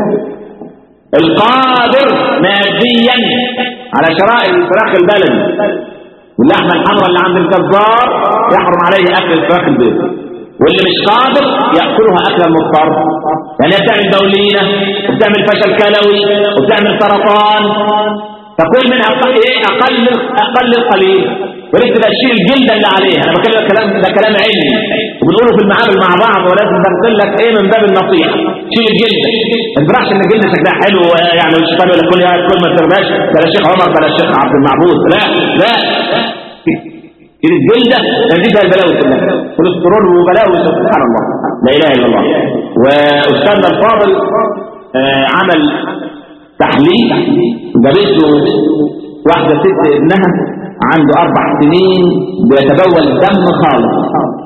القادر ماديا على شراء الفراخ البلد واللحمه الحمراء اللي عند الجزار يحرم عليه اكل الفراخ البيض واللي مش قادر ياكلها اكلا مضطر يعني بتعمل دولينه وبتعمل فشل كلوي وبتعمل سرطان تقول منها ايه اقل اقل القليل وليس تبقى تشيل الجلده اللي عليها انا بكلم كلام ده كلام علمي وبنقوله في المعامل مع بعض ولازم بنقول لك ايه من باب النصيحه شيل الجلده ما تفرحش ان الجلده شكلها حلو يعني والشيطان يقول لك كل كل ما ترضاش بلا الشيخ عمر بلا الشيخ عبد المعبود لا لا شيل الجلده دي فيها البلاوي كلها كوليسترول وبلاوي سبحان الله لا اله الا الله واستاذنا الفاضل آه عمل تحليل جابت له واحده ست ابنها عنده أربع سنين بيتبول دم خالص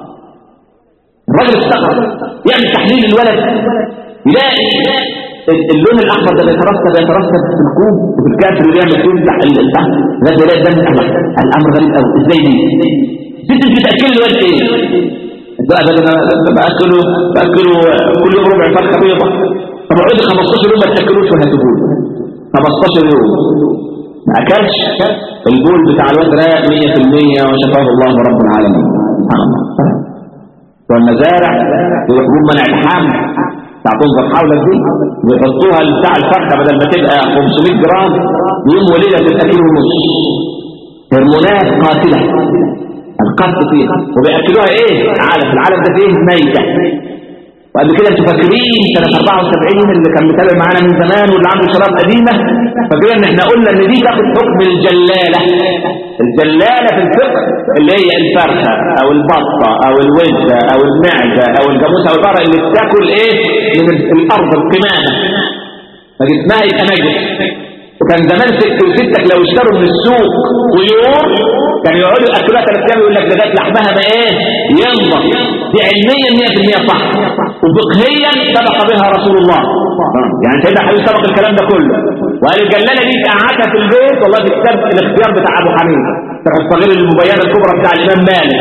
الراجل استغرب يعمل تحليل الولد يلاقي اللون الأحمر ده بيترسب بيترسب في الكوب وفي الكاس اللي يعمل فيه يمسح البحث ده بيلاقي دم أحمر الأمر غريب قوي ازاي دي؟ ست انت بتأكل الولد ايه؟ بقى ده انا باكله باكله كل يوم ربع فرخه بيضه طب اقعد 15 يوم ما تاكلوش وهتقول 15 يوم ما اكلش البول بتاع الواد رايق 100% وشفاه الله رب العالمين سبحان الله والمزارع وحبوب منع الحمل تعطون حولك دي ويحطوها بتاع الفرخه بدل ما تبقى 500 جرام يوم وليله تبقى كيلو ونص هرمونات قاتله القتل فيها وبياكلوها ايه عالم العالم ده فيه ميته وقبل كده انتوا فاكرين سنة 74 اللي كان متابع معانا من زمان واللي عنده شراب قديمة فاكرين ان احنا قلنا ان دي تاخد حكم الجلالة الجلالة في الفقه اللي هي الفرخة او البطة او الوزة او المعزة او الجاموسة او البقرة اللي بتاكل ايه من الارض القمامة فجسمها يبقى نجس وكان زمان ست وستك لو اشتروا من السوق طيور كانوا يقعدوا ياكلوها ثلاث ايام يقول لك ده جت لحمها ما ايه ينضف دي علميا 100% صح وفقهيا سبق بها رسول الله يعني سيدنا حبيب سبق الكلام ده كله وقال الجلاله دي قعدتها في البيت والله في كتاب الاختيار بتاع ابو حنيفه الصغير المبينه الكبرى بتاع الامام مالك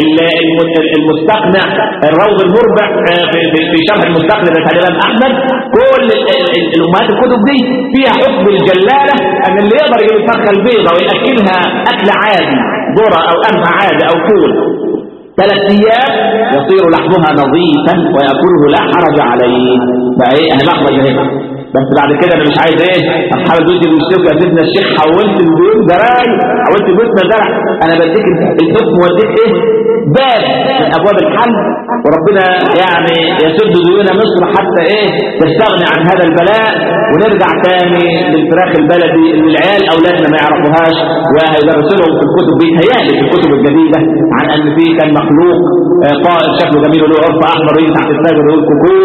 المستقنع الروض المربع في شرح المستقنع بتاع الامام احمد كل الامهات الكتب دي فيها حكم الجلاله ان اللي يقدر يجيب الفرخه البيضاء وياكلها اكل عادي ذره او قمح عادي او فول ثلاث ايام يصير لحمها نظيفا وياكله لا حرج عليه بقى ايه انا بخرج اهي بس بعد كده انا مش عايز ايه اصحاب البيوت يشتكوا يا سيدنا الشيخ حولت البيوت زراعي حولت البيوت مزارع انا بديك الحكم واديك ايه باب من ابواب الحل وربنا يعني يسد ديون مصر حتى ايه تستغني عن هذا البلاء ونرجع تاني للفراخ البلدي اللي العيال اولادنا ما يعرفوهاش وهيدرسوا لهم في الكتب دي هيالي في الكتب الجديده عن ان في كان مخلوق طائر شكله جميل وله عرف احمر يجي تحت الساجر ويقول كوكو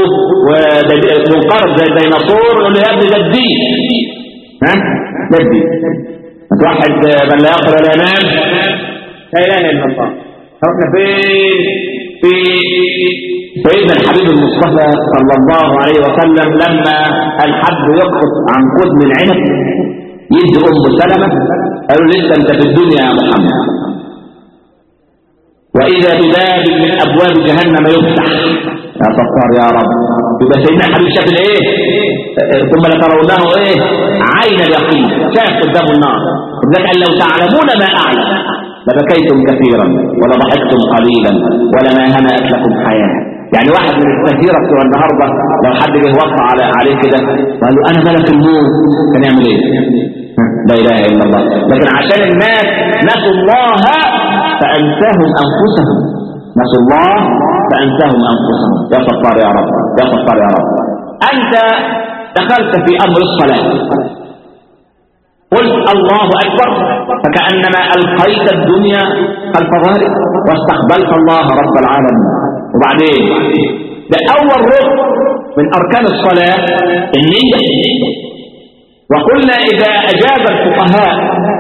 ومنقرض زي الديناصور يقول له يا ابني ده الدين ها ده الدين واحد من لا يقرا ولا ينام لا اله الا الله رحنا فين في سيدنا الحبيب المصطفى صلى الله عليه وسلم لما الحب يقص عن قد من عنب يدي ام سلمه قالوا لسه انت في الدنيا يا محمد واذا بباب من ابواب جهنم يفتح يا ستار يا رب يبقى سيدنا الحبيب شاف الايه ثم لترونه ايه عين اليقين شاف قدامه النار لذلك قال لو تعلمون ما اعلم لبكيتم كثيرا ولضحكتم قليلا ولما هنأت لكم حياة يعني واحد من الكثيرة بتوع النهاردة لو حد جه وقع على عليه كده وقال له أنا ملك الموت كان يعمل إيه؟ لا إله إلا الله لكن عشان الناس نسوا الله فأنساهم أنفسهم نسوا الله فأنساهم أنفسهم يا ستار يا رب يا ستار يا رب أنت دخلت في أمر الصلاة قلت الله أكبر فكأنما ألقيت الدنيا خلف ظهرك واستقبلت الله رب العالمين وبعدين ده أول ركن من أركان الصلاة النية وقلنا إذا أجاز الفقهاء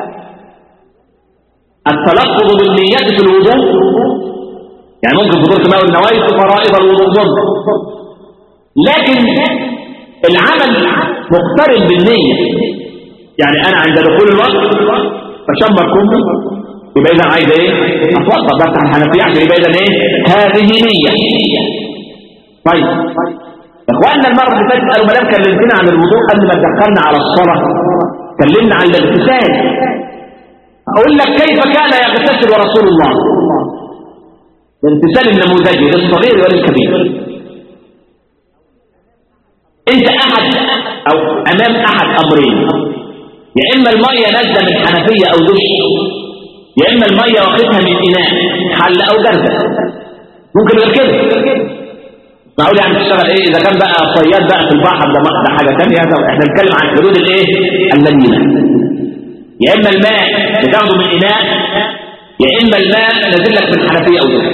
التلفظ بالنية في الوضوء يعني ممكن فضول ماء النوايا فرائض الوضوء لكن العمل مقترن بالنية يعني أنا عند دخول الوقت فشمر كمي يبقى إذا عايز إيه أتوضأ بفتح الحنفية عشان يبقى إذا إيه هذه نية طيب إخواننا المرة اللي فاتت قالوا ما دام كلمتنا عن الوضوء قبل ما دخلنا على الصلاة كلمنا عن الاغتسال أقول لك كيف كان يغتسل رسول الله الامتثال النموذجي للصغير وللكبير انت احد او امام احد امرين يا اما الميه نازله من حنفيه او دش يا اما الميه واخدها من اناء حل او جرده ممكن غير كده معقول يعني تشتغل ايه اذا كان بقى صياد بقى في البحر ده ده حاجه ثانيه احنا بنتكلم عن حدود الايه اللينه يا اما الماء بتاخده من اناء يا اما الماء نازل لك من حنفيه او دش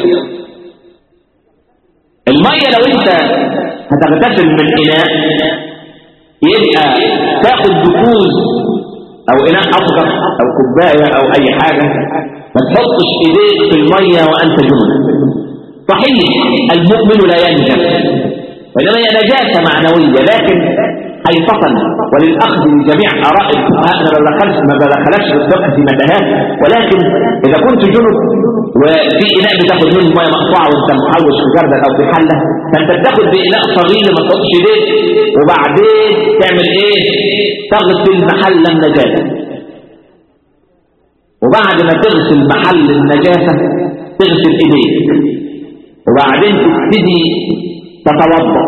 الميه لو انت هتغتسل من اناء يبقى تاخد دكوز او اناء اصغر او كوبايه او اي حاجه ما تحطش ايديك في الميه وانت جنب صحيح المؤمن لا ينجس وانما هي نجاسه معنويه لكن حيطة وللأخذ لجميع آراء الفقهاء أنا ما بدخلش ما بدخلكش الفقه في متاهات ولكن إذا كنت جنب وفي إناء بتاخد منه ميه مقطوعة وأنت محوش في جردل أو في حلة فأنت بتاخد بإناء صغير ما تحطش إيديك وبعدين تعمل إيه؟ تغسل محل النجاسة وبعد ما تغسل محل النجاسة تغسل إيديك وبعدين تبتدي تتوضا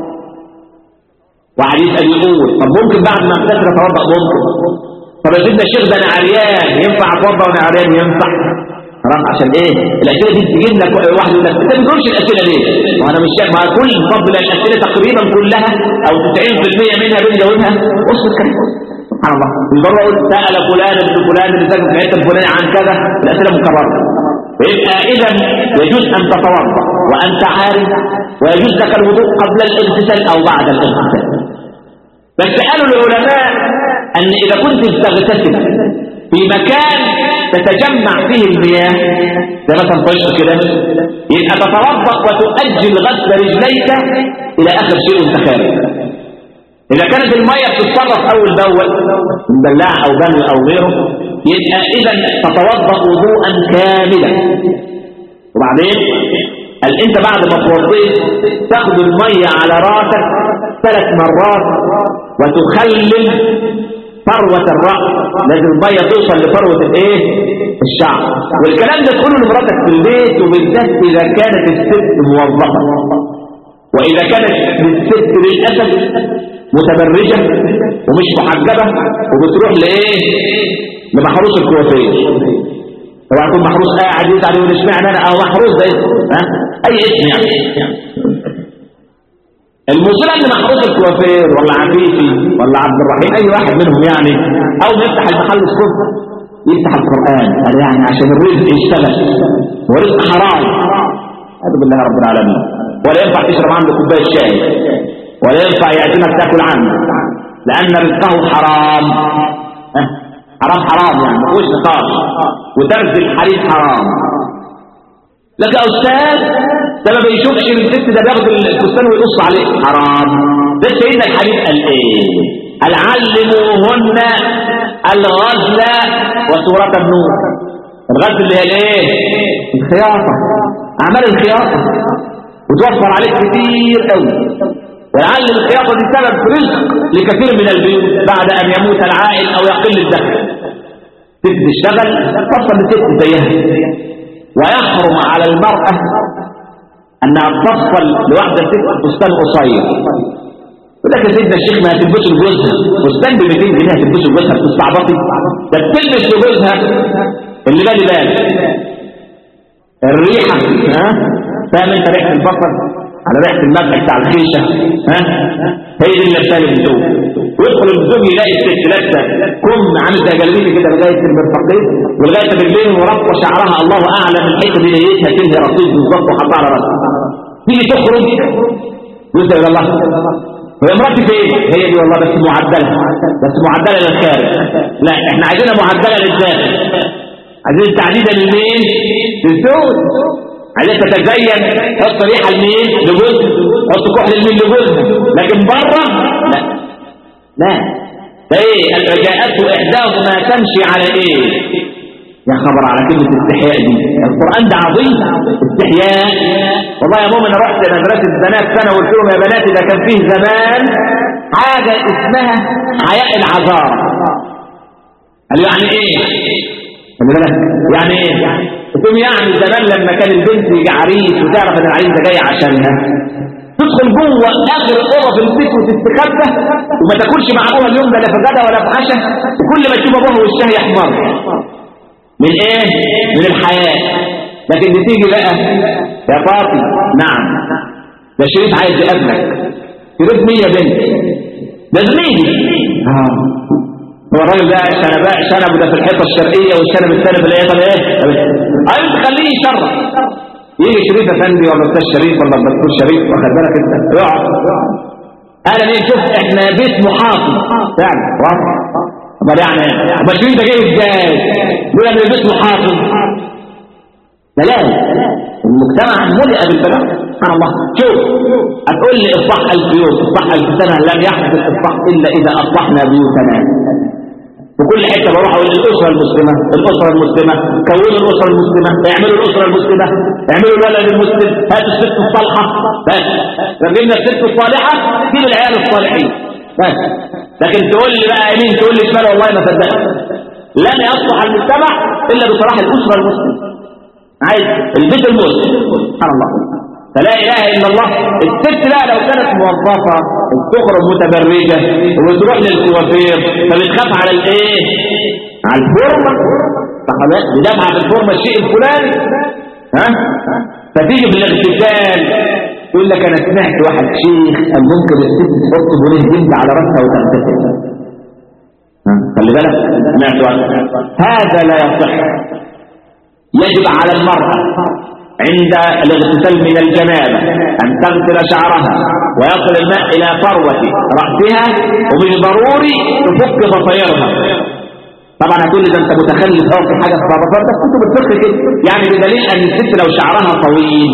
وعلي يسأل يقول طب ممكن بعد ما اغتسل اتوضا ممكن طب يا سيدنا الشيخ ده انا عريان ينفع اتوضا وانا عريان ينفع خلاص عشان ايه الاسئله دي تجيب لك واحد يقول لك انت ما بتقولش الاسئله ليه وانا مش شايف ما كل فضل الاسئله تقريبا كلها او 90% منها بنجاوبها اصبر كده سبحان الله مش بره اقول سال فلان ابن فلان اللي ساكن في حته فلان عن كذا الاسئله مكرره فيبقى اذا يجوز ان تتوضا وانت عارف ويجوز لك الوضوء قبل الاغتسال او بعد الاغتسال بس قالوا العلماء ان اذا كنت تغتسل في مكان تتجمع فيه المياه زي مثلا طيش كده يبقى تتوضا وتؤجل غسل رجليك الى اخر شيء وانت خارج إذا كانت المية بتتصرف أول بأول من بلاع أو بنو أو غيره يبقى إذا تتوضأ وضوءا كاملا وبعدين قال أنت بعد ما توضيت تاخد المية على راسك ثلاث مرات وتخلل فروة الرأس لازم المية توصل لفروة الايه الشعر والكلام ده تقوله لمراتك في البيت وبالذات إذا كانت الست موظفة وإذا كانت الست للأسف متبرجة ومش محجبة وبتروح لإيه لمحروس الكوافير هو يكون محروس قاعد يزعل يقول اشمعنى انا او محروس ده اسم ها اي اسم يعني المصيبه ان محروس الكوافير ولا عفيفي ولا عبد الرحيم اي واحد منهم يعني او يفتح المحل الصبح يفتح القران قال يعني عشان الرزق يشتغل ورزق حرام هذا بالله رب العالمين ولا ينفع تشرب عنده كوبايه شاي ولا ينفع يعزمك تاكل عنه لان رزقه حرام حرام حرام يعني ما فيهوش نقاش ودرس الحريم حرام لك يا استاذ ده ما بيشوفش الست ده بياخد الفستان ويقص عليه حرام ده سيدنا الحبيب قال ايه قال علموهن الغزل وسورة النور الغزل اللي هي الايه الخياطة اعمال الخياطة وتوفر عليك كتير قوي ولعل الخياطة دي سبب رزق لكثير من البيوت بعد أن يموت العائل أو يقل الدخل ست تشتغل تصل لست زيها ويحرم على المرأة انها تفصل لواحده ست فستان قصير يقول لك يا سيدنا الشيخ ما هتلبسه لجوزها فستان ب 200 جنيه هتلبسه لجوزها بتستعبطي ده بتلبس لجوزها اللي بالي بالك الريحه ها فاهم انت ريحه البصل على ريحه المذبح بتاع الخيشه ها هي دي اللي بتالي الزوج ويدخل الزوج يلاقي الست لابسه كم عامل زي جلبيتي كده لغايه المرفقين ولغايه رجلين وربطه شعرها الله اعلم الحته دي نيتها تنهي رصيد بالظبط وحطها على راسها تيجي تخرج يقول الى الله وهي مراتي فين هي دي والله بس معدله بس معدله للخارج لا احنا عايزينها معدله للداخل عايزين تعديدا لمين للزوج عايزين تتزين حط ريحه لمين لجوز حط كحل لمين لجوز لكن بره لا لا ده ايه جاءته احداهما تمشي على ايه يا خبر على كلمة استحياء دي القرآن ده عظيم استحياء والله يا مؤمن رحت مدرسة بنات سنة وقلت لهم يا بناتي ده كان فيه زمان حاجة اسمها حياء العذار قالوا يعني ايه خلي بالك يعني ايه قلت يعني زمان لما كان البنت يجي عريس وتعرف ان العريس ده جاي عشانها تدخل جوه اخر اوضه في البيت وتستخبى وما تاكلش مع ابوها اليوم ده لا في غدا ولا في عشاء وكل ما تشوف ابوها وشها يحمر من ايه من الحياه لكن بتيجي بقى يا فاطمه نعم ده شريف عايز يقابلك شريف مين يا بنت ده زميلي اه هو الراجل ده شنباء شنب ده في الحيطه الشرقيه والشنب الثاني في الحيطه الايه ايوه تخليه يشرب يجي شريف افندي ولا استاذ شريف ولا الدكتور شريف واخد بالك انت يقعد انا ليه شوف احنا بيت محافظ فعلا واضح امال يعني امال شريف ده جاي ازاي يقول انا بيت محافظ بلاوي المجتمع ملئ بالبلاء سبحان الله شوف هتقول لي اصبح الف يوم اصبح الف سنه لم يحدث اصبح الا اذا اصبحنا بيوتنا في كل حته بروح اقول الاسره المسلمه الاسره المسلمه كونوا الاسره المسلمه اعملوا الاسره المسلمه اعملوا الولد المسلم هاتوا الست الصالحه بس لما الست الصالحه جيب العيال الصالحين بس لكن تقول لي بقى يمين تقول لي شمال والله ما صدقت لن يصلح المجتمع الا بصلاح الاسره المسلمه عايز البيت المسلم سبحان الله فلا اله الا الله الست لا لو كانت موظفه تخرج متبرجه وتروح للكوافير فبتخاف على الايه على الفورمه فخلاص بدافع عن الفورمه الشيء الفلاني ها فتيجي في الاغتسال يقول لك انا سمعت واحد شيخ قال ممكن الست تحط بوليه جلد على راسها وتغتسل خلي بالك سمعت واحد هذا لا يصح يجب على المرأة عند الاغتسال من الجنابة أن تغسل شعرها ويصل الماء إلى فروة رأسها ومن ضروري تفك ضفيرها طبعا هتقول لي ده انت متخلف او في حاجه في الضفير بس كنت بتفك كده يعني بدليل ان الست لو شعرها طويل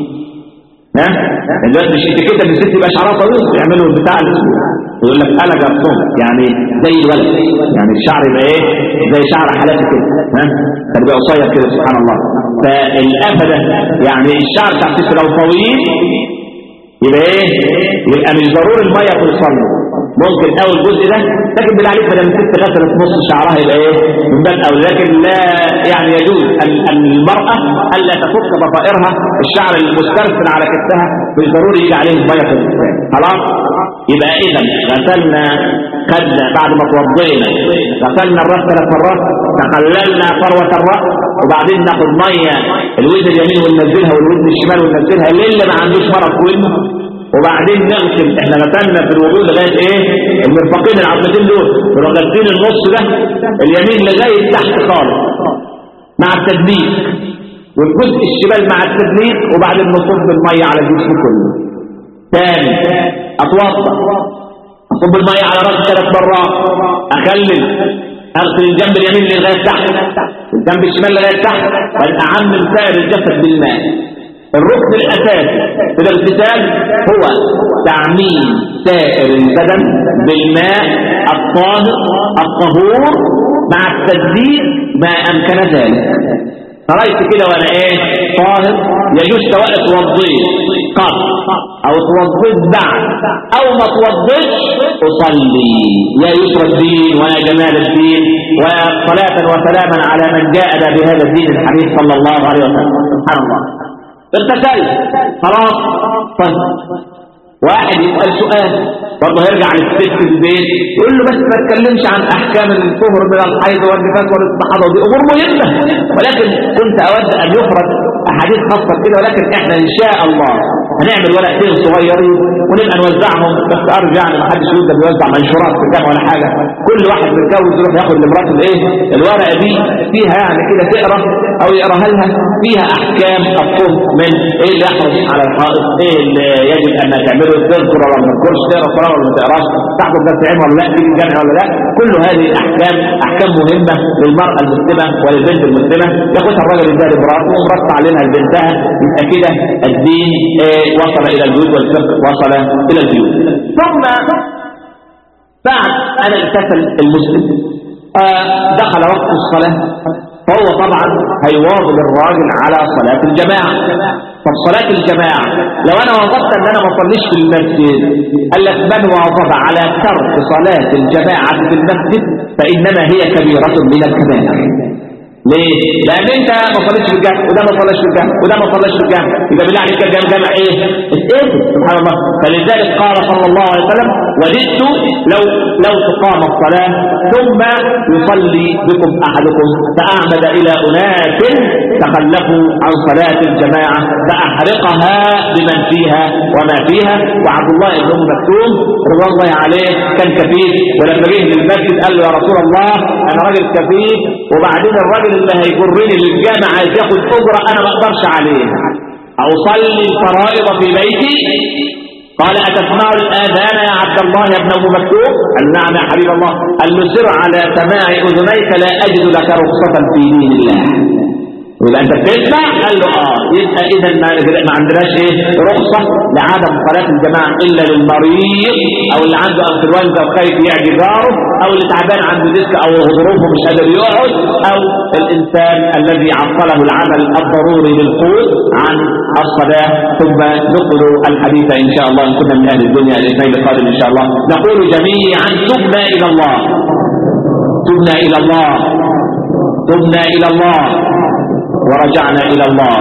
ها دلوقتي مش اتيكيت ان الست يبقى شعرها طويل يعملوا البتاع يقول لك انا جرسون يعني زي الولد يعني الشعر يبقى ايه زي شعر حالاتي كده ها فيبقى قصير كده سبحان الله فالافده يعني الشعر بتاع الست لو طويل يبقى ايه يبقى مش ضروري الميه توصل له ممكن اول جزء ده لكن بالله عليك بدل الست غسلت نص شعرها يبقى ايه من باب اولى لكن لا يعني يجوز ان المراه الا تفك ضفائرها الشعر المسترسل على كتفها مش ضروري يجي عليه الميه في الاسلام خلاص يبقى اذا غسلنا خدنا بعد ما توضينا غسلنا الراس ثلاث مرات تخللنا فروه الراس وبعدين ناخد ميه الودن اليمين وننزلها والودن الشمال وننزلها للي ما عندوش مرض في ودنه وبعدين نغسل احنا غسلنا في الوضوء لغايه ايه المرفقين العظمتين دول ونروح غاسلين النص ده اليمين لغايه تحت خالص مع التدليك والجزء الشمال مع التدليك وبعدين نصب الميه على الجسم كله ثاني اتوضا اصب الميه على راسي ثلاث مرات اخلل اغسل الجنب اليمين لغايه تحت الجنب الشمال لغايه تحت بل اعمم سائر الجسد بالماء الركن الاساسي في الاغتسال هو تعميم سائر البدن بالماء الطاهر الطهور مع التجديد ما امكن ذلك قرأت كده وانا ايه طاهر يجوز سواء توضيت قط او توضيت بعد او ما توضيتش اصلي يا يسر الدين ويا جمال الدين ويا صلاة وسلاما على من جاء بهذا الدين الحديث صلى الله عليه وسلم سبحان الله اغتسلت خلاص طيب واحد يسأل سؤال برضه هيرجع للست في البيت يقول له بس ما تكلمش عن احكام الطهر من الحيض والنفاس والاستحاضه ودي امور مهمه ولكن كنت اود ان يفرد احاديث خاصه كده ولكن احنا ان شاء الله هنعمل ورقتين صغيرين ونبقى نوزعهم بس ارجع يعني ما حدش يقول ده بيوزع منشورات في الجامعه ولا حاجه كل واحد متجوز يروح ياخد لمراته الايه الورقه دي فيها يعني كده تقرا او يقراها لها فيها احكام الطهر من ايه اللي يحرص على الحائط ايه اللي يجب ان تعمله تذكر ولا ما تذكرش تقرا صلاه ولا ما تقراش تحضر درس علم ولا لا تيجي الجامعه ولا لا كل هذه الاحكام احكام مهمه للمراه المسلمه وللبنت المسلمه ياخدها الراجل يداري براءه ومرص عليها لبنتها يبقى كده الدين آه وصل الى البيوت والفقه وصل الى البيوت ثم بعد ان اغتسل المسلم آه دخل وقت الصلاه فهو طبعا هيواظب الراجل على صلاه الجماعه طب صلاة الجماعة لو أنا وظبت أن أنا ما أصليش في المسجد قال لك من واظب على ترك صلاة الجماعة في المسجد فإنما هي كبيرة من الكبائر ليه؟ لأن أنت ما صليتش في الجامع وده ما صليش في الجامع وده ما صليش في الجامع يبقى بالله عليك الجامع جامع إيه؟ إيه؟ سبحان الله فلذلك قال صلى الله عليه وسلم وددت لو لو تقام الصلاة ثم يصلي بكم أحدكم فأعمد إلى أناس تخلفوا عن صلاة الجماعة فأحرقها بمن فيها وما فيها وعبد الله بن مكتوم رضي الله عليه كان كفيف ولما جه للمسجد قال له يا رسول الله أنا راجل كفيف وبعدين الراجل اللي هيجرني للجامع عايز ياخد أجرة أنا ما أقدرش عليه أصلي الفرائض في بيتي قال أتسمع الآذان يا عبد الله يا ابن أبو مكتوب قال نعم يا حبيب الله قال نسر على سماع أذنيك لا أجد لك رخصة في دين الله يبقى انت بتسمع قال له اه يبقى اذا ما, ما عندناش ايه رخصه لعدم صلاه الجماعه الا للمريض او اللي عنده انفلونزا وخايف يعدي جاره او اللي تعبان عنده ديسك او ظروفه مش قادر يقعد او الانسان الذي عطله العمل الضروري للقوت عن الصلاه ثم نقل الحديث ان شاء الله ان كنا من اهل الدنيا الاثنين القادم ان شاء الله نقول جميعا تبنا الى الله تبنا الى الله تبنا الى الله ورجعنا إلى الله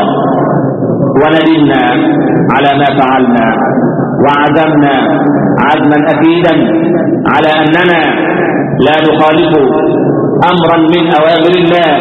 وندمنا على ما فعلنا وعزمنا عزما أكيدا على أننا لا نخالف أمرا من أوامر الله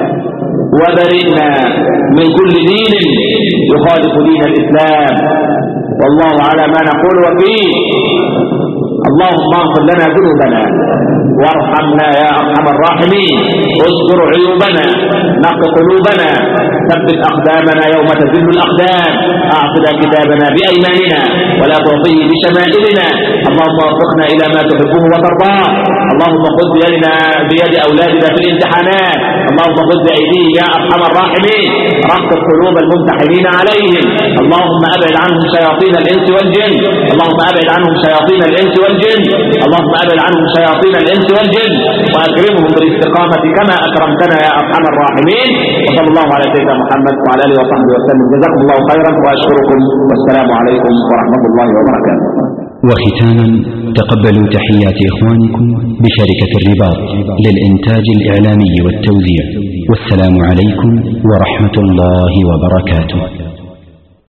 وبرئنا من كل دين يخالف دين الإسلام والله على ما نقول وكيل اللهم اغفر لنا ذنوبنا وارحمنا يا ارحم الراحمين استر عيوبنا نق قلوبنا ثبت اقدامنا يوم تزل الاقدام اعطنا كتابنا بايماننا ولا تعطيه بشمائلنا اللهم وفقنا الى ما تحبه وترضاه اللهم خذ بيدنا بيد اولادنا في الامتحانات اللهم خذ بايديهم يا ارحم الراحمين رقب قلوب الممتحنين عليهم اللهم ابعد عنهم شياطين الانس والجن اللهم ابعد عنهم شياطين الانس والجن اللهم ابعد عنهم شياطين الانس والجن واكرمهم بالاستقامه كما اكرمتنا يا ارحم الراحمين وصلى الله على سيدنا محمد وعلى اله وصحبه وسلم جزاكم الله خيرا واشكركم والسلام عليكم ورحمه الله وبركاته وختاما تقبلوا تحيات إخوانكم بشركة الرباط للإنتاج الإعلامي والتوزيع والسلام عليكم ورحمة الله وبركاته